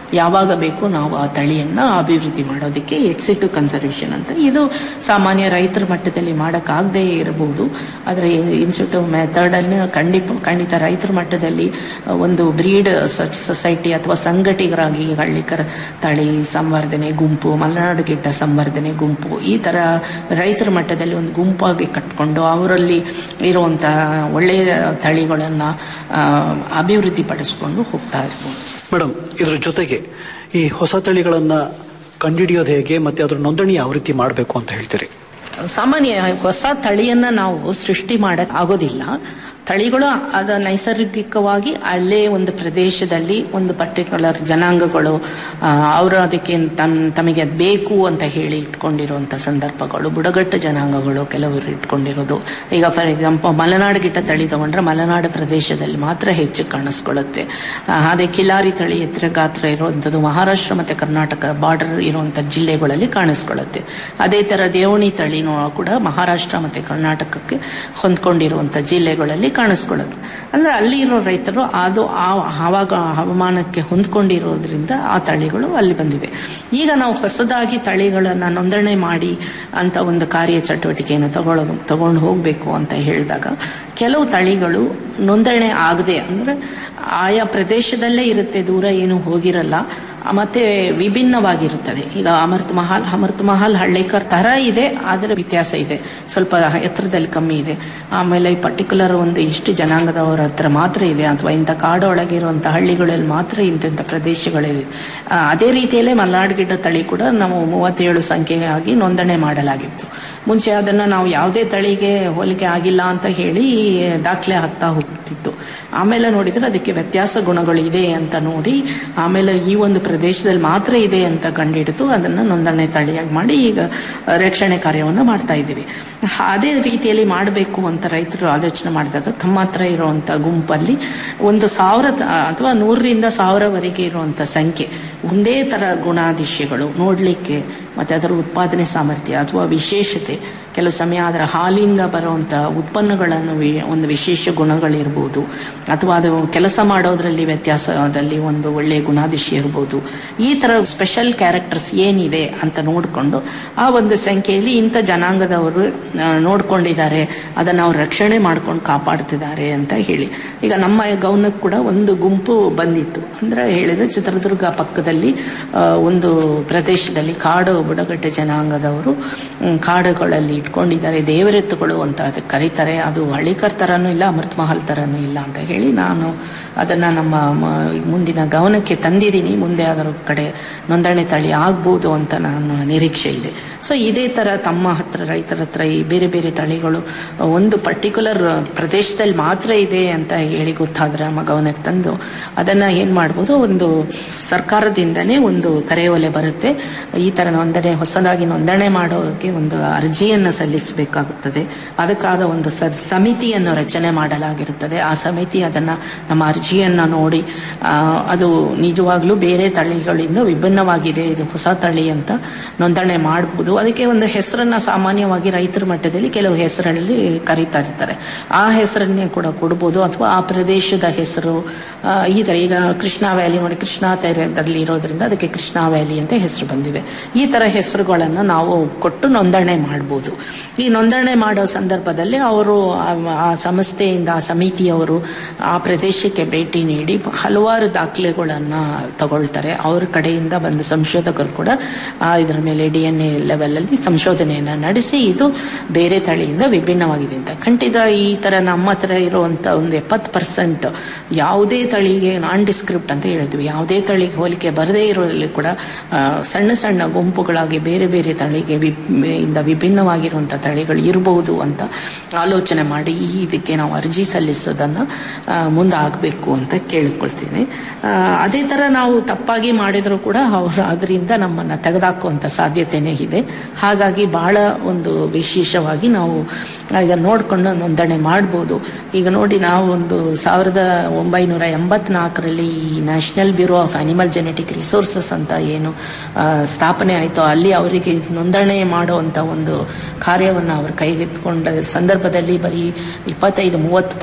ಯಾವಾಗ ಬೇಕು ನಾವು ಆ ತಳಿಯನ್ನ ಅಭಿವೃದ್ಧಿ ಮಾಡೋದಕ್ಕೆ ಎಕ್ಸಿಟಿವ್ ಕನ್ಸರ್ವೇಷನ್ ಅಂತ ಇದು ಸಾಮಾನ್ಯ ರೈತರ ಮಟ್ಟದಲ್ಲಿ ಮಾಡೋಕ್ಕಾಗದೇ ಇರಬಹುದು ಆದರೆ ಇನ್ಸ್ಟಿಟ್ಯೂಟ್ ಮೆಥಡ್ ಅನ್ನು ಖಂಡಿತ ಖಂಡಿತ ರೈತರ ಮಟ್ಟದಲ್ಲಿ ಒಂದು ಬ್ರೀಡ್ ಸೊಸೈಟಿ ಅಥವಾ ಸಂಘಟಿಗರಾಗಿ ಹಳ್ಳಿಕರ ತಳಿ ಸಂವರ್ಧನೆ ಗುಂಪು ಮಲೆನಾಡು ಗಿಡ್ಡ ಸಂವರ್ಧನೆ ಗುಂಪು ಈ ತರ ರೈತರ ಮಟ್ಟದಲ್ಲಿ ಒಂದು ಗುಂಪಾಗಿ ಕಟ್ಕೊಂಡು ಅವರಲ್ಲಿ ಇರುವಂತ ಒಳ್ಳೆಯ ತಳಿಗಳನ್ನ ಆ, ಅಭಿವೃದ್ಧಿ ಪಡಿಸ್ಕೊಂಡು ಹೋಗ್ತಾ ಇರ್ಬೋದು ಮೇಡಮ್ ಇದ್ರ ಜೊತೆಗೆ ಈ ಹೊಸ ತಳಿಗಳನ್ನ ಕಂಡುಹಿಡಿಯೋದು ಹೇಗೆ ಮತ್ತೆ ಅದ್ರ ನೋಂದಣಿ ಯಾವ ರೀತಿ ಮಾಡಬೇಕು ಅಂತ ಹೇಳ್ತೀರಿ ಸಾಮಾನ್ಯ ಹೊಸ ತಳಿಯನ್ನ ನಾವು ಸೃಷ್ಟಿ ಮಾಡಕ್ ಆಗೋದಿಲ್ಲ ತಳಿಗಳು ಅದ ನೈಸರ್ಗಿಕವಾಗಿ ಅಲ್ಲೇ ಒಂದು ಪ್ರದೇಶದಲ್ಲಿ ಒಂದು ಪರ್ಟಿಕ್ಯುಲರ್ ಜನಾಂಗಗಳು ಆ, ಅವರು ಅದಕ್ಕೆ ತಮ್ ತಮಗೆ ಅದ್ ಬೇಕು ಅಂತ ಹೇಳಿ ಇಟ್ಕೊಂಡಿರುವಂತ ಸಂದರ್ಭಗಳು ಬುಡಗಟ್ಟು ಜನಾಂಗಗಳು ಕೆಲವರು ಇಟ್ಕೊಂಡಿರೋದು ಈಗ ಫಾರ್ ಎಕ್ಸಾಂಪಲ್ ಮಲೆನಾಡು ಗಿಟ್ಟ ತಳಿ ತಗೊಂಡ್ರೆ ಮಲೆನಾಡು ಪ್ರದೇಶದಲ್ಲಿ ಮಾತ್ರ ಹೆಚ್ಚು ಕಾಣಿಸ್ಕೊಳ್ಳುತ್ತೆ ಆ, ಅದೇ ಕಿಲಾರಿ ತಳಿ ಎತ್ತರ ಗಾತ್ರ ಇರುವಂಥದ್ದು ಮಹಾರಾಷ್ಟ್ರ ಮತ್ತೆ ಕರ್ನಾಟಕ ಬಾರ್ಡರ್ ಇರುವಂತ ಜಿಲ್ಲೆಗಳಲ್ಲಿ ಕಾಣಿಸ್ಕೊಳ್ಳುತ್ತೆ ಅದೇ ತರ ದೇವಣಿ ತಳಿನೂ ಕೂಡ ಮಹಾರಾಷ್ಟ್ರ ಮತ್ತೆ ಕರ್ನಾಟಕಕ್ಕೆ ಹೊಂದ್ಕೊಂಡಿರುವಂತ ಜಿಲ್ಲೆಗಳಲ್ಲಿ ಕಾಣಿಸ್ಕೊಳ್ಳುತ್ತೆ ಅಂದ್ರೆ ಅಲ್ಲಿ ಇರೋ ರೈತರು ಅದು ಆ ಆವಾಗ ಹವಾಮಾನಕ್ಕೆ ಹೊಂದ್ಕೊಂಡಿರೋದ್ರಿಂದ ಆ ತಳಿಗಳು ಅಲ್ಲಿ ಬಂದಿದೆ ಈಗ ನಾವು ಹೊಸದಾಗಿ ತಳಿಗಳನ್ನ ನೋಂದಣಿ ಮಾಡಿ ಅಂತ ಒಂದು ಕಾರ್ಯ ಚಟುವಟಿಕೆಯನ್ನು ತಗೊಳ್ಳೋ ತಗೊಂಡು ಹೋಗ್ಬೇಕು ಅಂತ ಹೇಳಿದಾಗ ಕೆಲವು ತಳಿಗಳು ನೋಂದಣಿ ಆಗದೆ ಅಂದ್ರೆ ಆಯಾ ಪ್ರದೇಶದಲ್ಲೇ ಇರುತ್ತೆ ದೂರ ಏನು ಹೋಗಿರಲ್ಲ ಮತ್ತೆ ವಿಭಿನ್ನವಾಗಿರುತ್ತದೆ ಈಗ ಅಮೃತ್ ಮಹಲ್ ಅಮೃತ್ ಮಹಲ್ ಹಳ್ಳಿಕರ್ ತರ ಇದೆ ಆದರೆ ವ್ಯತ್ಯಾಸ ಇದೆ ಸ್ವಲ್ಪ ಎತ್ತರದಲ್ಲಿ ಕಮ್ಮಿ ಇದೆ ಆಮೇಲೆ ಈ ಪರ್ಟಿಕ್ಯುಲರ್ ಒಂದು ಇಷ್ಟು ಜನಾಂಗದವರ ಹತ್ರ ಮಾತ್ರ ಇದೆ ಅಥವಾ ಇಂಥ ಕಾಡೊಳಗೆ ಇರುವಂತಹ ಹಳ್ಳಿಗಳಲ್ಲಿ ಮಾತ್ರ ಇಂತಿಂಥ ಪ್ರದೇಶಗಳಿವೆ ಆ, ಅದೇ ರೀತಿಯಲ್ಲೇ ಮಲ್ನಾಡ್ ಗಿಡ್ಡ ತಳಿ ಕೂಡ ನಾವು ಮೂವತ್ತೇಳು ಸಂಖ್ಯೆಯಾಗಿ ನೋಂದಣಿ ಮಾಡಲಾಗಿತ್ತು ಮುಂಚೆ ಅದನ್ನ ನಾವು ಯಾವುದೇ ತಳಿಗೆ ಹೋಲಿಕೆ ಆಗಿಲ್ಲ ಅಂತ ಹೇಳಿ ದಾಖಲೆ ಹಾಕ್ತಾ ಹೋಗ್ತಿತ್ತು ಆಮೇಲೆ ನೋಡಿದ್ರೆ ಅದಕ್ಕೆ ವ್ಯತ್ಯಾಸ ಗುಣಗಳು ಇದೆ ಅಂತ ನೋಡಿ ಆಮೇಲೆ ಈ ಒಂದು ಪ್ರದೇಶದಲ್ಲಿ ಮಾತ್ರ ಇದೆ ಅಂತ ಕಂಡುಹಿಡಿದು ಅದನ್ನ ನೋಂದಣಿ ತಳಿಯಾಗಿ ಮಾಡಿ ಈಗ ರಕ್ಷಣೆ ಕಾರ್ಯವನ್ನು ಮಾಡ್ತಾ ಇದ್ದೀವಿ ಅದೇ ರೀತಿಯಲ್ಲಿ ಮಾಡಬೇಕು ಅಂತ ರೈತರು ಆಲೋಚನೆ ಮಾಡಿದಾಗ ತಮ್ಮ ಹತ್ರ ಇರುವಂತ ಗುಂಪಲ್ಲಿ ಒಂದು ಸಾವಿರ ತ- ಅಥವಾ ನೂರರಿಂದ ಸಾವಿರವರೆಗೆ ಇರುವಂತ ಸಂಖ್ಯೆ ಒಂದೇ ತರ ಗುಣಾದಿಶ್ಯಗಳು ನೋಡ್ಲಿಕ್ಕೆ ಮತ್ತೆ ಅದರ ಉತ್ಪಾದನೆ ಸಾಮರ್ಥ್ಯ ಅಥವಾ ವಿಶೇಷತೆ ಕೆಲವು ಸಮಯ ಅದರ ಹಾಲಿಂದ ಬರುವಂತ ಉತ್ಪನ್ನಗಳನ್ನು ವಿ- ಒಂದು ವಿಶೇಷ ಗುಣಗಳಿರ್ಬೋದು ಅಥವಾ ಅದು ಕೆಲಸ ಮಾಡೋದ್ರಲ್ಲಿ ವ್ಯತ್ಯಾಸದಲ್ಲಿ ಒಂದು ಒಳ್ಳೆಯ ಗುಣಾದಿಶ್ಯ ಇರ್ಬೋದು ಈ ತರ ಸ್ಪೆಷಲ್ ಕ್ಯಾರೆಕ್ಟರ್ಸ್ ಏನಿದೆ ಅಂತ ನೋಡಿಕೊಂಡು ಆ ಒಂದು ಸಂಖ್ಯೆಯಲ್ಲಿ ಇಂಥ ಜನಾಂಗದವರು ಆ, ನೋಡ್ಕೊಂಡಿದ್ದಾರೆ ಅದನ್ನ ಅವ್ರು ರಕ್ಷಣೆ ಮಾಡ್ಕೊಂಡು ಕಾಪಾಡ್ತಿದ್ದಾರೆ ಅಂತ ಹೇಳಿ ಈಗ ನಮ್ಮ ಗೌನಕ್ಕೆ ಕೂಡ ಒಂದು ಗುಂಪು ಬಂದಿತ್ತು ಅಂದ್ರೆ ಹೇಳಿದ್ರೆ ಚಿತ್ರದುರ್ಗ ಪಕ್ಕದಲ್ಲಿ ಆ, ಒಂದು ಪ್ರದೇಶದಲ್ಲಿ ಕಾಡು ಬುಡಗಟ್ಟೆ ಜನಾಂಗದವರು ಮ್, ಕಾಡುಗಳಲ್ಲಿ ಇಟ್ಕೊಂಡಿದ್ದಾರೆ ದೇವರೆತ್ತುಗಳು ಅಂತ ಅದಕ್ಕೆ ಕರೀತಾರೆ ಅದು ಹಳ್ಳಿಕರ್ ತರನೂ ಇಲ್ಲ ಅಮೃತ್ ಮಹಲ್ ತರನೂ ಇಲ್ಲ ಅಂತ ಹೇಳಿ ನಾನು ಅದನ್ನ ನಮ್ಮ ಮ- ಮುಂದಿನ ಗಮನಕ್ಕೆ ತಂದಿದ್ದೀನಿ ಮುಂದೆ ಅದರ ಕಡೆ ನೋಂದಣಿ ತಳಿ ಆಗ್ಬೋದು ಅಂತ ನಾನು ನಿರೀಕ್ಷೆ ಇದೆ ಸೊ ಇದೇ ತರ ತಮ್ಮ ಹತ್ರ ರೈತರ ಹತ್ರ ಈ ಬೇರೆ ಬೇರೆ ತಳಿಗಳು ಒಂದು ಪರ್ಟಿಕ್ಯುಲರ್ ಪ್ರದೇಶದಲ್ಲಿ ಮಾತ್ರ ಇದೆ ಅಂತ ಹೇಳಿ ಗೊತ್ತಾದ್ರೆ ನಮ್ಮ ಗಮನಕ್ಕೆ ತಂದು ಅದನ್ನ ಏನ್ ಮಾಡ್ಬೋದು ಒಂದು ಸರ್ಕಾರದಿಂದನೇ ಒಂದು ಕರೆಯೋಲೆ ಬರುತ್ತೆ ಈ ತರ ನೋಂದಣಿ ಹೊಸದಾಗಿ ನೋಂದಣಿ ಮಾಡೋಕೆ ಒಂದು ಅರ್ಜಿಯನ್ನು ಸಲ್ಲಿಸಬೇಕಾಗುತ್ತದೆ ಅದಕ್ಕಾದ ಒಂದು ಸ- ಸಮಿತಿಯನ್ನು ರಚನೆ ಮಾಡಲಾಗಿರುತ್ತದೆ ಆ ಸಮಿತಿ ಅದನ್ನ ನಮ್ಮ ಅರ್ಜಿಯನ್ನ ನೋಡಿ ಆ, ಅದು ನಿಜವಾಗ್ಲೂ ಬೇರೆ ತಳಿಗಳಿಂದ ವಿಭಿನ್ನವಾಗಿದೆ ಇದು ಹೊಸ ತಳಿ ಅಂತ ನೋಂದಣಿ ಮಾಡಬಹುದು ಅದಕ್ಕೆ ಒಂದು ಹೆಸರನ್ನ ಸಾಮಾನ್ಯವಾಗಿ ರೈತರ ಮಟ್ಟದಲ್ಲಿ ಕೆಲವು ಹೆಸರಲ್ಲಿ ಕರೀತಾ ಇರ್ತಾರೆ ಆ ಹೆಸರನ್ನೇ ಕೂಡ ಕೊಡ್ಬೋದು ಅಥವಾ ಆ ಪ್ರದೇಶದ ಹೆಸರು ಆ, ಈ ತರ ಈಗ ಕೃಷ್ಣಾ ವ್ಯಾಲಿ ನೋಡಿ ಕೃಷ್ಣಾ ತೀರದಲ್ಲಿ ಇರೋದ್ರಿಂದ ಅದಕ್ಕೆ ಕೃಷ್ಣಾ ವ್ಯಾಲಿ ಅಂತ ಹೆಸರು ಬಂದಿದೆ ಈ ತರ ಹೆಸರುಗಳನ್ನ ನಾವು ಕೊಟ್ಟು ನೋಂದಣಿ ಮಾಡ್ಬೋದು ಈ ನೋಂದಣಿ ಮಾಡೋ ಸಂದರ್ಭದಲ್ಲಿ ಅವರು ಆ- ಆ ಸಂಸ್ಥೆಯಿಂದ ಆ ಸಮಿತಿಯವರು ಆ ಪ್ರದೇಶಕ್ಕೆ ಭೇಟಿ ನೀಡಿ ಹಲವಾರು ದಾಖಲೆಗಳನ್ನ ತಗೊಳ್ತಾರೆ ಅವ್ರ ಕಡೆಯಿಂದ ಬಂದ ಸಂಶೋಧಕರು ಕೂಡ ಆ, ಇದರ ಮೇಲೆ ಡಿ ಎನ್ ಎ ಲೆವೆಲ್ ಅಲ್ಲಿ ಸಂಶೋಧನೆಯನ್ನ ನಡೆಸಿ ಇದು ಬೇರೆ ತಳಿಯಿಂದ ವಿಭಿನ್ನವಾಗಿದೆ ಅಂತ ಖಂಡಿತ ಈ ತರ ನಮ್ಮ ಹತ್ರ ಇರುವಂತ ಒಂದು ಎಪ್ಪತ್ತು ಪರ್ಸೆಂಟ್ ಯಾವುದೇ ತಳಿಗೆ ನಾನ್ ಡಿಸ್ಕ್ರಿಪ್ಟ್ ಅಂತ ಹೇಳ್ತೀವಿ ಯಾವುದೇ ತಳಿಗೆ ಹೋಲಿಕೆ ಬರದೇ ಇರೋದ್ರಲ್ಲಿ ಕೂಡ ಆ, ಸಣ್ಣ ಸಣ್ಣ ಗುಂಪುಗಳಾಗಿ ಬೇರೆ ಬೇರೆ ತಳಿಗೆ ವಿ- ಇಂದ ವಿಭಿನ್ನವಾಗಿರುವಂತ ತಳಿಗಳು ಇರಬಹುದು ಅಂತ ಆಲೋಚನೆ ಮಾಡಿ ಈ ಇದಕ್ಕೆ ನಾವು ಅರ್ಜಿ ಸಲ್ಲಿಸೋದನ್ನ ಆ, ಮುಂದಾಗಬೇಕು ಅಂತ ಕೇಳಿಕೊಳ್ತೀನಿ ಆ, ಅದೇ ತರ ನಾವು ತಪ್ಪಾಗಿ ಮಾಡಿದ್ರು ಕೂಡ ಅವರು ಅದರಿಂದ ನಮ್ಮನ್ನ ತೆಗೆದಾಕುವಂತ ಸಾಧ್ಯತೆನೇ ಇದೆ ಹಾಗಾಗಿ ಬಹಳ ಒಂದು ವಿಶೇಷವಾಗಿ ನಾವು ಇದನ್ನು ನೋಡಿಕೊಂಡು ನೋಂದಣಿ ಮಾಡ್ಬೋದು ಈಗ ನೋಡಿ ನಾವು ಒಂದು ಸಾವಿರದ ಒಂಬೈನೂರ ಎಂಬತ್ನಾಲ್ಕರಲ್ಲಿ ಈ national bureau of animal genetic resources ಅಂತ ಏನು ಆ, ಸ್ಥಾಪನೆ ಆಯಿತು ಅಲ್ಲಿ ಅವರಿಗೆ ನೋಂದಣಿ ಮಾಡುವಂಥ ಒಂದು ಕಾರ್ಯವನ್ನು ಅವರು ಕೈಗೆತ್ತಿಕೊಂಡ ಸಂದರ್ಭದಲ್ಲಿ ಬರೀ ಇಪ್ಪತ್ತೈದು ಮೂವತ್ತು ತಳಿಗಳು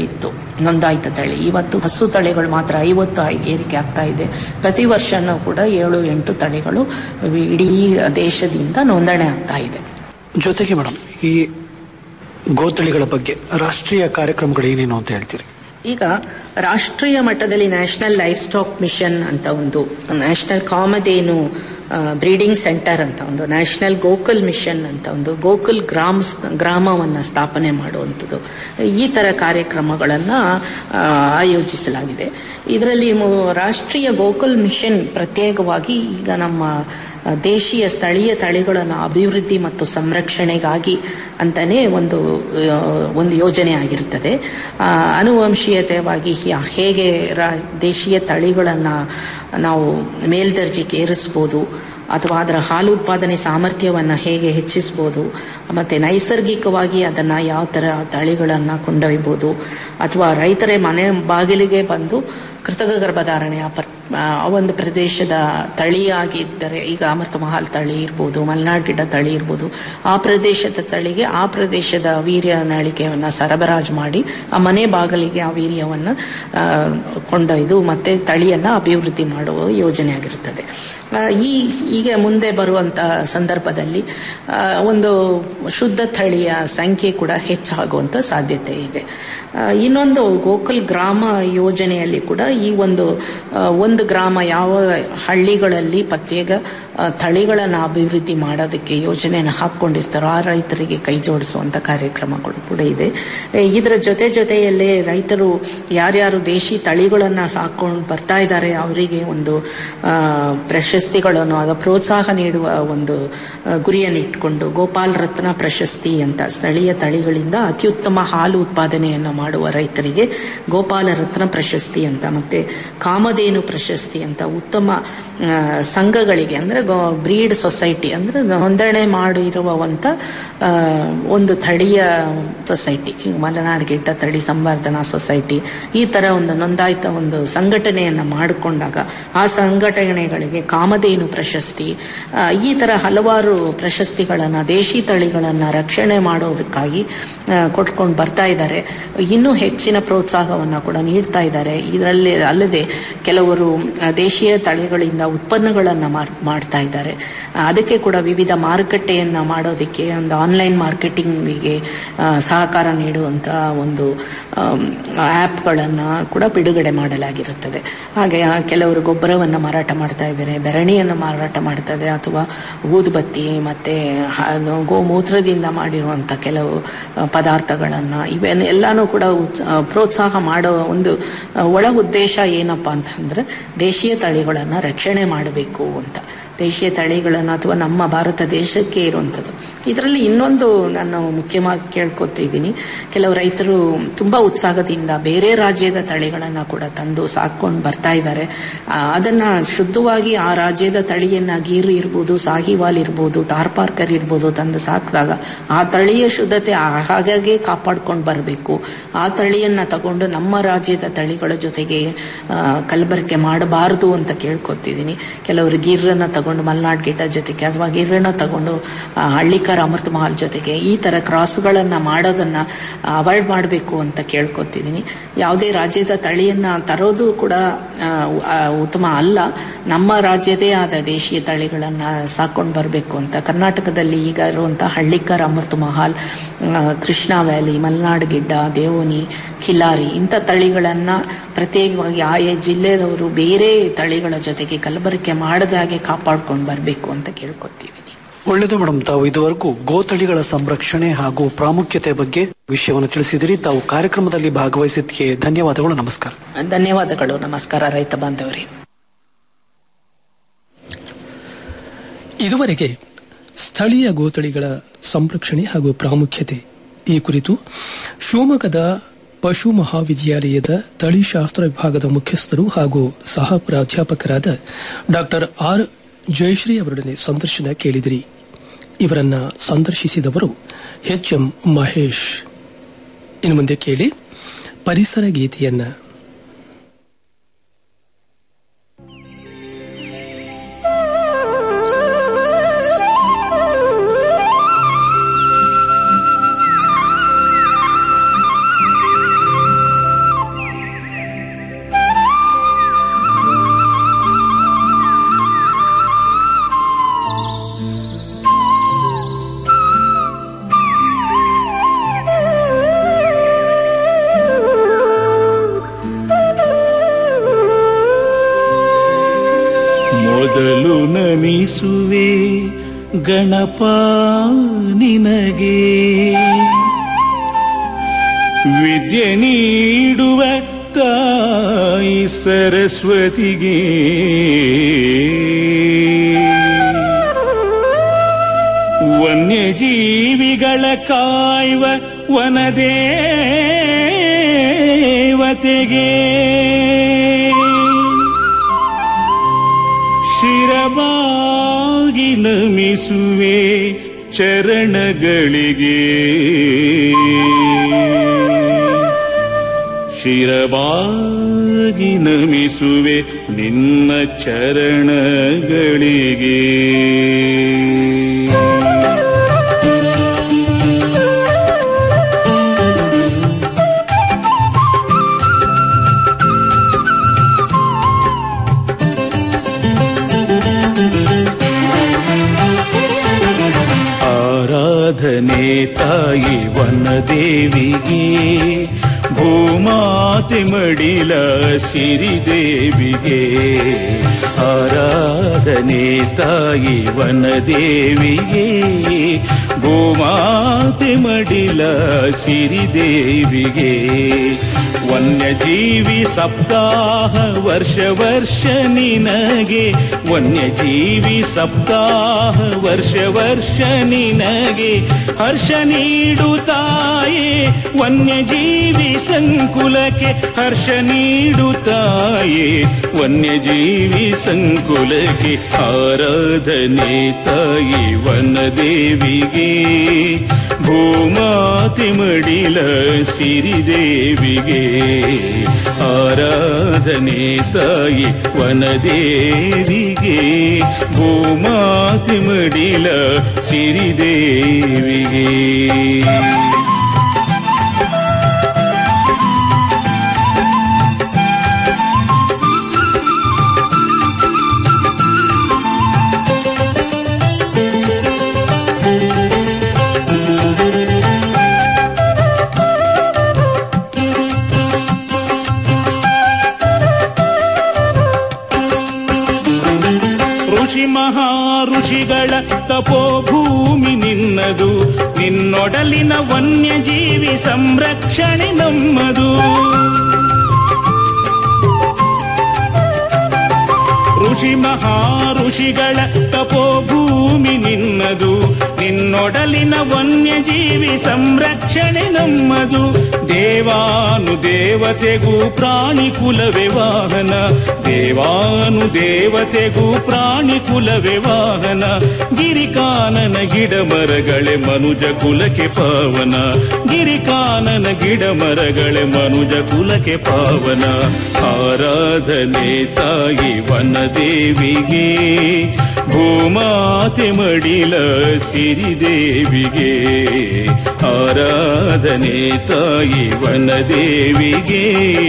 ಇತ್ತು ನೋಂದಾಯಿತ ತಳಿ ಇವತ್ತು ಹಸು ತಳಿಗಳು ಮಾತ್ರ ಐವತ್ತು ಐ- ಏರಿಕೆ ಆಗ್ತಾ ಇದೆ ಪ್ರತಿ ವರ್ಷನೂ ಕೂಡ ಏಳು ಎಂಟು ತಳಿಗಳು ಇಡೀ ದೇಶದಿಂದ ನೋಂದಣಿ ಆಗ್ತಾ ಇದೆ ಜೊತೆಗೆ ಮೇಡಮ್ ಈ ಗೋತಳಿಗಳ ಬಗ್ಗೆ ರಾಷ್ಟ್ರೀಯ ಕಾರ್ಯಕ್ರಮಗಳು ಏನೇನು ಅಂತ ಹೇಳ್ತೀರಿ ಈಗ ರಾಷ್ಟ್ರೀಯ ಮಟ್ಟದಲ್ಲಿ ನ್ಯಾಷನಲ್ ಲೈಫ್ ಸ್ಟಾಕ್ ಮಿಷನ್ ಅಂತ ಒಂದು ನ್ಯಾಷನಲ್ ಕಾಮಧೇನು ಬ್ರೀಡಿಂಗ್ ಸೆಂಟರ್ ಅಂತ ಒಂದು ನ್ಯಾಷನಲ್ ಗೋಕುಲ್ ಮಿಷನ್ ಅಂತ ಒಂದು ಗೋಕುಲ್ ಗ್ರಾಮ ಗ್ರಾಮವನ್ನು ಸ್ಥಾಪನೆ ಮಾಡುವಂಥದ್ದು ಈ ಥರ ಕಾರ್ಯಕ್ರಮಗಳನ್ನು ಆಯೋಜಿಸಲಾಗಿದೆ ಇದರಲ್ಲಿ ಮು- ರಾಷ್ಟ್ರೀಯ ಗೋಕುಲ್ ಮಿಷನ್ ಪ್ರತ್ಯೇಕವಾಗಿ ಈಗ ನಮ್ಮ ಆ, ದೇಶೀಯ ಸ್ಥಳೀಯ ತಳಿಗಳನ್ನು ಅಭಿವೃದ್ಧಿ ಮತ್ತು ಸಂರಕ್ಷಣೆಗಾಗಿ ಅಂತಲೇ ಒಂದು ಆ, ಒಂದು ಯೋಜನೆ ಆಗಿರುತ್ತದೆ ಆ, ಅನುವಂಶೀಯತೆಯಾಗಿ ಹಿ- ಹೇಗೆ ರಾ ದೇಶೀಯ ತಳಿಗಳನ್ನು ನಾವು ಮೇಲ್ದರ್ಜೆಗೆ ಏರಿಸ್ಬೋದು ಅಥವಾ ಅದರ ಹಾಲು ಉತ್ಪಾದನೆ ಸಾಮರ್ಥ್ಯವನ್ನು ಹೇಗೆ ಹೆಚ್ಚಿಸ್ಬೋದು ಮತ್ತು ನೈಸರ್ಗಿಕವಾಗಿ ಅದನ್ನು ಯಾವ ಥರ ತಳಿಗಳನ್ನು ಕೊಂಡೊಯ್ಬೋದು ಅಥವಾ ರೈತರೇ ಮನೆ ಬಾಗಿಲಿಗೆ ಬಂದು ಕೃತಕ ಗರ್ಭಧಾರಣೆ ಆ ಪರ್ ಆ ಒಂದು ಪ್ರದೇಶದ ತಳಿಯಾಗಿದ್ದರೆ ಈಗ ಅಮೃತ ಮಹಲ್ ತಳಿ ಇರ್ಬೋದು ಮಲೆನಾಡು ಗಿಡ್ಡ ತಳಿ ಇರ್ಬೋದು ಆ ಪ್ರದೇಶದ ತಳಿಗೆ ಆ ಪ್ರದೇಶದ ವೀರ್ಯ ನಳಿಕೆಯನ್ನು ಸರಬರಾಜು ಮಾಡಿ ಆ ಮನೆ ಬಾಗಿಲಿಗೆ ಆ ವೀರ್ಯವನ್ನು ಆ, ಕೊಂಡೊಯ್ದು ಮತ್ತೆ ತಳಿಯನ್ನು ಅಭಿವೃದ್ಧಿ ಮಾಡುವ ಯೋಜನೆ ಆಗಿರುತ್ತದೆ ಆ, ಈ ಈಗ ಮುಂದೆ ಬರುವಂಥ ಸಂದರ್ಭದಲ್ಲಿ ಆ, ಒಂದು ಶುದ್ಧ ತಳಿಯ ಸಂಖ್ಯೆ ಕೂಡ ಹೆಚ್ಚಾಗುವಂಥ ಸಾಧ್ಯತೆ ಇದೆ ಆ, ಇನ್ನೊಂದು ಗೋಕುಲ್ ಗ್ರಾಮ ಯೋಜನೆಯಲ್ಲಿ ಕೂಡ ಈ ಒಂದು ಆ, ಒಂದು ಗ್ರಾಮ ಯಾವ ಹಳ್ಳಿಗಳಲ್ಲಿ ಪ್ರತ್ಯೇಕ ಆ, ತಳಿಗಳನ್ನು ಅಭಿವೃದ್ಧಿ ಮಾಡೋದಕ್ಕೆ ಯೋಜನೆಯನ್ನು ಹಾಕ್ಕೊಂಡಿರ್ತಾರೋ ಆ ರೈತರಿಗೆ ಕೈ ಜೋಡಿಸುವಂಥ ಕಾರ್ಯಕ್ರಮಗಳು ಕೂಡ ಇದೆ ಎ, ಇದರ ಜೊತೆ ಜೊತೆಯಲ್ಲೇ ರೈತರು ಯಾರ್ಯಾರು ದೇಶಿ ತಳಿಗಳನ್ನು ಸಾಕೊಂಡು ಬರ್ತಾ ಇದ್ದಾರೆ ಅವರಿಗೆ ಒಂದು ಆ, ಪ್ರಶಸ್ತಿಗಳನ್ನು ಅಥವಾ ಪ್ರೋತ್ಸಾಹ ನೀಡುವ ಒಂದು ಆ, ಗುರಿಯನ್ನು ಇಟ್ಕೊಂಡು ಗೋಪಾಲ್ ರತ್ನ ಪ್ರಶಸ್ತಿ ಅಂತ ಸ್ಥಳೀಯ ತಳಿಗಳಿಂದ ಅತ್ಯುತ್ತಮ ಹಾಲು ಉತ್ಪಾದನೆಯನ್ನು ಮಾಡುವ ರೈತರಿಗೆ ಗೋಪಾಲ ರತ್ನ ಪ್ರಶಸ್ತಿ ಅಂತ ಮತ್ತೆ ಕಾಮಧೇನು ಪ್ರಶಸ್ತಿ ಅಂತ ಉತ್ತಮ ಆ, ಸಂಘಗಳಿಗೆ ಅಂದರೆ ಬ್ರೀಡ್ ಸೊಸೈಟಿ ಅಂದರೆ ನೋಂದಣಿ ಮಾಡಿರುವಂಥ ಆ, ಒಂದು ತಳಿಯ ಸೊಸೈಟಿ ಈಗ ಮಲೆನಾಡು ಗಿಡ್ಡ ತಳಿ ಸಂವರ್ಧನಾ ಸೊಸೈಟಿ ಈ ಥರ ಒಂದು ನೋಂದಾಯಿತ ಒಂದು ಸಂಘಟನೆಯನ್ನು ಮಾಡಿಕೊಂಡಾಗ ಆ ಸಂಘಟನೆಗಳಿಗೆ ಕಾಮಧೇನು ಪ್ರಶಸ್ತಿ ಆ, ಈ ಥರ ಹಲವಾರು ಪ್ರಶಸ್ತಿಗಳನ್ನು ದೇಶಿ ತಳಿಗಳನ್ನು ರಕ್ಷಣೆ ಮಾಡೋದಕ್ಕಾಗಿ ಕೊಟ್ಕೊಂಡು ಬರ್ತಾ ಇದ್ದಾರೆ ಇನ್ನೂ ಹೆಚ್ಚಿನ ಪ್ರೋತ್ಸಾಹವನ್ನು ಕೂಡ ನೀಡ್ತಾ ಇದ್ದಾರೆ ಇದರಲ್ಲಿ ಅಲ್ಲದೆ ಕೆಲವರು ಆ, ದೇಶೀಯ ತಳಿಗಳಿಂದ ಉತ್ಪನ್ನಗಳನ್ನು ಮಾಡ್ತಾ ಇದ್ದಾರೆ ಆ, ಅದಕ್ಕೆ ಕೂಡ ವಿವಿಧ ಮಾರುಕಟ್ಟೆಯನ್ನು ಮಾಡೋದಕ್ಕೆ ಒಂದು ಆನ್ಲೈನ್ ಮಾರ್ಕೆಟಿಂಗಿಗೆ ಸಹಕಾರ ನೀಡುವಂಥ ಒಂದು ಆ್ಯಪ್ಗಳನ್ನು ಕೂಡ ಬಿಡುಗಡೆ ಮಾಡಲಾಗಿರುತ್ತದೆ ಹಾಗೆ ಆ, ಕೆಲವರು ಗೊಬ್ಬರವನ್ನು ಮಾರಾಟ ಮಾಡ್ತಾ ಇದ್ದಾರೆ ಬೆರಣಿಯನ್ನು ಮಾರಾಟ ಮಾಡ್ತಾ ಇದೆ ಅಥವಾ ಊದುಬತ್ತಿ ಮತ್ತು ಗೋಮೂತ್ರದಿಂದ ಮಾಡಿರುವಂಥ ಕೆಲವು ಪದಾರ್ಥಗಳನ್ನು ಇವೆಲ್ಲ ಎಲ್ಲಾನು ಕೂಡ ಉತ್- ಆ, ಪ್ರೋತ್ಸಾಹ ಮಾಡುವ ಒಂದು ಆ, ಒಳ ಉದ್ದೇಶ ಏನಪ್ಪ ಅಂತಂದ್ರೆ ದೇಶೀಯ ತಳಿಗಳನ್ನು ರಕ್ಷಣೆ ಮಾಡಬೇಕು ಅಂತ ದೇಶೀಯ ತಳಿಗಳನ್ನು ಅಥವಾ ನಮ್ಮ ಭಾರತ ದೇಶಕ್ಕೆ ಇರುವಂಥದ್ದು ಇದರಲ್ಲಿ ಇನ್ನೊಂದು ನಾನು ಮುಖ್ಯವಾಗಿ ಕೇಳ್ಕೊತಿದ್ದೀನಿ ಕೆಲವು ರೈತರು ತುಂಬ ಉತ್ಸಾಹದಿಂದ ಬೇರೆ ರಾಜ್ಯದ ತಳಿಗಳನ್ನು ಕೂಡ ತಂದು ಸಾಕೊಂಡು ಬರ್ತಾ ಇದ್ದಾರೆ ಆ, ಅದನ್ನ ಶುದ್ಧವಾಗಿ ಆ ರಾಜ್ಯದ ತಳಿಯನ್ನ ಗೀರು ಇರ್ಬೋದು ಸಾಹಿವಾಲ್ ಇರ್ಬೋದು ತಾರ್ಪಾರ್ಕರ್ ಇರ್ಬೋದು ತಂದು ಸಾಕಿದಾಗ ಆ ತಳಿಯ ಶುದ್ಧತೆ ಆ- ಹಾಗಾಗಿ ಕಾಪಾಡ್ಕೊಂಡು ಬರಬೇಕು ಆ ತಳಿಯನ್ನ ತಗೊಂಡು ನಮ್ಮ ರಾಜ್ಯದ ತಳಿಗಳ ಜೊತೆಗೆ ಆ, ಕಲಬೆರಕೆ ಮಾಡಬಾರದು ಅಂತ ಕೇಳ್ಕೊತಿದ್ದೀನಿ ಕೆಲವರು ಗಿರ್ರನ್ನ ತಗೊಂಡು ಮಲ್ನಾಡ್ ಗಿಡ್ಡ ಜೊತೆಗೆ ಅಥವಾ ಗಿರ್ರನ್ನ ತಗೊಂಡು ಆ, ಹಳ್ಳಿಕಾರ ಅಮೃತ ಮಹಲ್ ಜೊತೆಗೆ ಈ ತರ ಕ್ರಾಸ್ಗಳನ್ನ ಮಾಡೋದನ್ನ ಅವಾಯ್ಡ್ ಮಾಡಬೇಕು ಅಂತ ಕೇಳ್ಕೊತಿದ್ದೀನಿ ಯಾವುದೇ ರಾಜ್ಯದ ತಳಿಯನ್ನ ತರೋದು ಕೂಡ ಆ, ಆ, ಉತ್ತಮ ಅಲ್ಲ ನಮ್ಮ ರಾಜ್ಯದೇ ಆದ ದೇಶೀಯ ತಳಿಗಳನ್ನ ಸಾಕೊಂಡು ಬರಬೇಕು ಅಂತ ಕರ್ನಾಟಕದಲ್ಲಿ ಈಗ ಇರುವಂಥ ಹಳ್ಳಿಕರ್ ಅಮೃತ ಮಹಲ್ ಆ, ಕೃಷ್ಣ ವ್ಯಾಲಿ ಮಲೆನಾಡು ಗಿಡ್ಡ ದೇವನಿ ಖಿಲಾರಿ ಇಂಥ ತಳಿಗಳನ್ನ ಪ್ರತ್ಯೇಕವಾಗಿ ಆಯಾ ಜಿಲ್ಲೆದವರು ಬೇರೆ ತಳಿಗಳ ಜೊತೆಗೆ ಕಲಬೆರಕೆ ಮಾಡದ ಹಾಗೆ ಕಾಪಾಡ್ಕೊಂಡು ಬರಬೇಕು ಅಂತ ಕೇಳ್ಕೊತೀವಿ ಒಳ್ಳೆಯದು ಮೇಡಮ್ ತಾವು ಇದುವರೆಗೂ ಗೋತಳಿಗಳ ಸಂರಕ್ಷಣೆ ಹಾಗೂ ಪ್ರಾಮುಖ್ಯತೆ ಬಗ್ಗೆ ವಿಷಯವನ್ನು ತಿಳಿಸಿದಿರಿ ತಾವು ಕಾರ್ಯಕ್ರಮದಲ್ಲಿ ಭಾಗವಹಿಸಿದ್ದಕ್ಕೆ ಧನ್ಯವಾದಗಳು ನಮಸ್ಕಾರ ಧನ್ಯವಾದಗಳು ನಮಸ್ಕಾರ ರೈತ ಬಾಂಧವರೇ ಇದುವರೆಗೆ ಸ್ಥಳೀಯ ಗೋತಳಿಗಳ ಸಂರಕ್ಷಣೆ ಹಾಗೂ ಪ್ರಾಮುಖ್ಯತೆ ಈ ಕುರಿತು ಶಿವಮೊಗ್ಗದ ಪಶು ಮಹಾವಿದ್ಯಾಲಯದ ತಳಿಶಾಸ್ತ್ರ ವಿಭಾಗದ ಮುಖ್ಯಸ್ಥರು ಹಾಗೂ ಸಹ ಪ್ರಾಧ್ಯಾಪಕರಾದ ಡಾಕ್ಟರ್ ಆರ್ ಜಯಶ್ರೀ ಅವರೊಡನೆ ಸಂದರ್ಶನ ಕೇಳಿದಿರಿ ಇವರನ್ನ ಸಂದರ್ಶಿಸಿದವರು ಎಚ್ ಎಂ ಮಹೇಶ್ ಇನ್ನು ಮುಂದೆ ಕೇಳಿ ಪರಿಸರ ಗೀತೆಯನ್ನ ಮೊದಲು ನಮಿಸುವೆ ಗಣಪ ನಿನಗೆ ವಿದ್ಯೆ ನೀಡುವ ತಾಯಿ ಸರಸ್ವತಿಗೆ ವನ್ಯಜೀವಿಗಳ ಕಾಯುವ ವನದೇವತೆಗೆ ಶಿರವಾಗಿ ನಮಿಸುವೆ ಚರಣಗಳಿಗೆ ಶಿರವಾಗಿ ನಮಿಸುವೆ ನಿನ್ನ ಚರಣಗಳಿಗೆ ಆರಾಧನೆ ತಾಯಿ ವನದೇವಿಗೆ ಭೂಮಾತೆ ಮಡಿಲ ಸಿರಿದೇವಿಗೆ ಆರಾಧನೆ ತಾಯಿ ವನದೇವಿಗೆ ಭೂಮಾತೆ ಮಡಿಲ ಸಿರಿದೇವಿಗೆ ವನ್ಯಜೀವಿ ಸಪ್ತಾಹ ವರ್ಷ ವರ್ಷ ನಿನಗೆ ವನ್ಯಜೀವಿ ಸಪ್ತಾಹ ವರ್ಷ ವರ್ಷ ನಿನಗೆ ಹರ್ಷ ನೀಡುತ್ತಾಯೇ ವನ್ಯಜೀವಿ ಸಂಕುಲಕ್ಕೆ ಹರ್ಷ ನೀಡುತ್ತಾಯೇ ವನ್ಯಜೀವಿ ಸಂಕುಲಕ್ಕೆ ಆರಾಧನೆ ತಾಯಿ ವನದೇವಿಗೆ ಭೂಮಾತಿ ಮಡಿಲ ಸಿರಿದೇವಿಗೆ ಆರಾಧನೆ ತಾಯಿ ವನದೇವಿಗೆ ಭೂಮಾತಿ ಮಡಿಲ ಸಿರಿದೇವಿಗೆ ಋಷಿ ಮಹಾ ಋಷಿಗಳ ತಪೋಭೂಮಿ ನಿನ್ನದು ನಿನ್ನೊಡಲಿನ ವನ್ಯಜೀವಿ ಸಂರಕ್ಷಣೆ ನಮ್ಮದು ಋಷಿ ಮಹಾ ಋಷಿಗಳ ತಪೋಭೂಮಿ ನಿನ್ನದು ನಿನ್ನೊಡಲಿನ ವನ್ಯಜೀವಿ ಸಂರಕ್ಷಣೆ ನಮ್ಮದು ದೇವಾನು ದೇವತೆಗೂ ಪ್ರಾಣಿ ಕುಲವೇ ವಾಹನ ದೇವಾನು ದೇವತೆಗೂ ಪ್ರಾಣಿ ಕುಲವೇ ವಾಹನ ಗಿರಿಕಾನನ ಗಿಡ ಮರಗಳೇ ಮನುಜ ಕುಲಕ್ಕೆ ಪಾವನ ಗಿರಿಕಾನನ ಗಿಡ ಮರಗಳೇ ಮನುಜ ಕುಲಕ್ಕೆ ಪಾವನ ಆರಾಧನೆ ತಾಯಿ ವನದೇವಿಗೆ ಭೂಮಾತೆ ಮಡಿಲ ಸಿರಿದೇವಿಗೆ ಆರಾಧನೆ ತಾಯಿ ವನದೇವಿಗೆ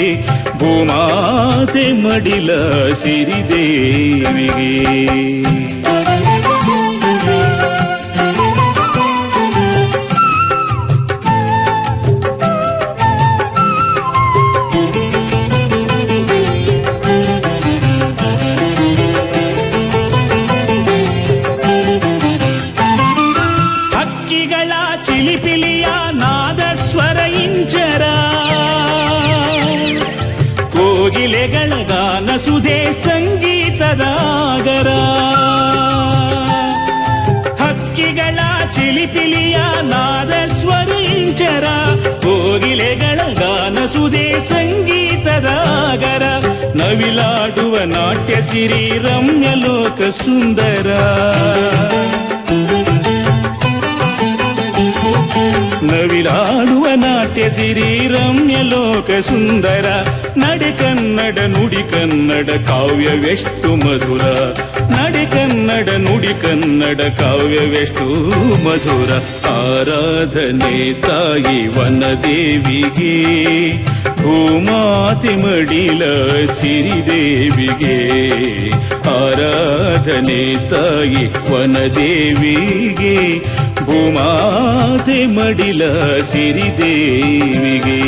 ಭೂಮಾತೆ ಮಡಿಲ ಸಿರಿದೇವಿಗೆ ಹಕ್ಕಿಗಳ ಚಿಲಿಪಿಲಿಯ ನಾದಸ್ವರ ಇಂಚರ ಕೋಗಿಲೆಗಳ ಗಾನ ಸುಧೆ ಸಂಗೀತದಾಗರ ಹಕ್ಕಿಗಳ ಚಿಲಿಪಿಲಿಯ ನಾದಸ್ವರ ಇಂಚರ ಕೋಗಿಲೆಗಳ ಗಾನ ಸುಧೆ ಸಂಗೀತದಾಗರ ನವಿಲಾಡುವ ನಾಟ್ಯ ಸಿರಿ ರಮ್ಯ ಲೋಕ ಸುಂದರ ನವಿಲಾಡುವ ನಾಟ್ಯ ಸಿರಿ ರಮ್ಯ ಲೋಕ ಸುಂದರ ನಡೆ ಕನ್ನಡ ನುಡಿ ಕನ್ನಡ ಕಾವ್ಯವೆಷ್ಟು ಮಧುರ ನಡೆ ಕನ್ನಡ ನುಡಿ ಕನ್ನಡ ಕಾವ್ಯವೆಷ್ಟು ಮಧುರ ಆರಾಧನೆ ತಾಯಿ ವನದೇವಿಗೆ ಭೂಮಾತೆ ಮಡಿಲ ಸಿರಿದೇವಿಗೆ ಆರಾಧನೆ ತಾಯಿ ವನದೇವಿಗೆ ಭೂಮಾತೆ ಮಡಿಲ ಸಿರಿದೇವಿಗೆ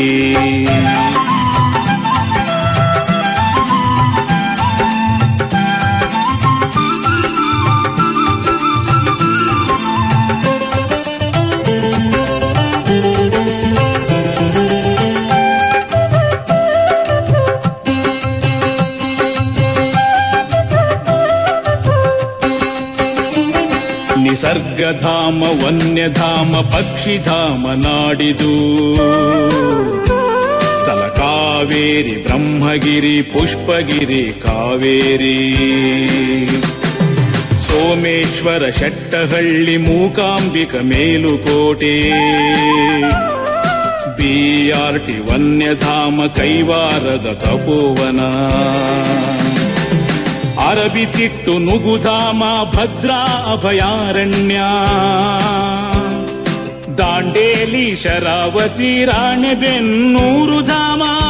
ನಿಸರ್ಗಧಾಮ ವನ್ಯಧಾಮ ಪಕ್ಷಿಧಾಮ ನಾಡಿದು ತಲಕಾವೇರಿ ಬ್ರಹ್ಮಗಿರಿ ಪುಷ್ಪಗಿರಿ ಕಾವೇರಿ ಸೋಮೇಶ್ವರ ಶೆಟ್ಟಹಳ್ಳಿ ಮೂಕಾಂಬಿಕ ಮೇಲುಕೋಟೆ ಬಿಆರ್ಟಿ ವನ್ಯಧಾಮ ಕೈವಾರದ ತಪೋವನ ಅರಬಿತಿಟ್ಟು ನುಗುಧಾಮ ಭದ್ರಾ ಅಭಯಾರಣ್ಯ ದಾಂಡೇಲಿ ಶರಾವತಿ ರಾಣೆಬೆನ್ನೂರು ಧಾಮ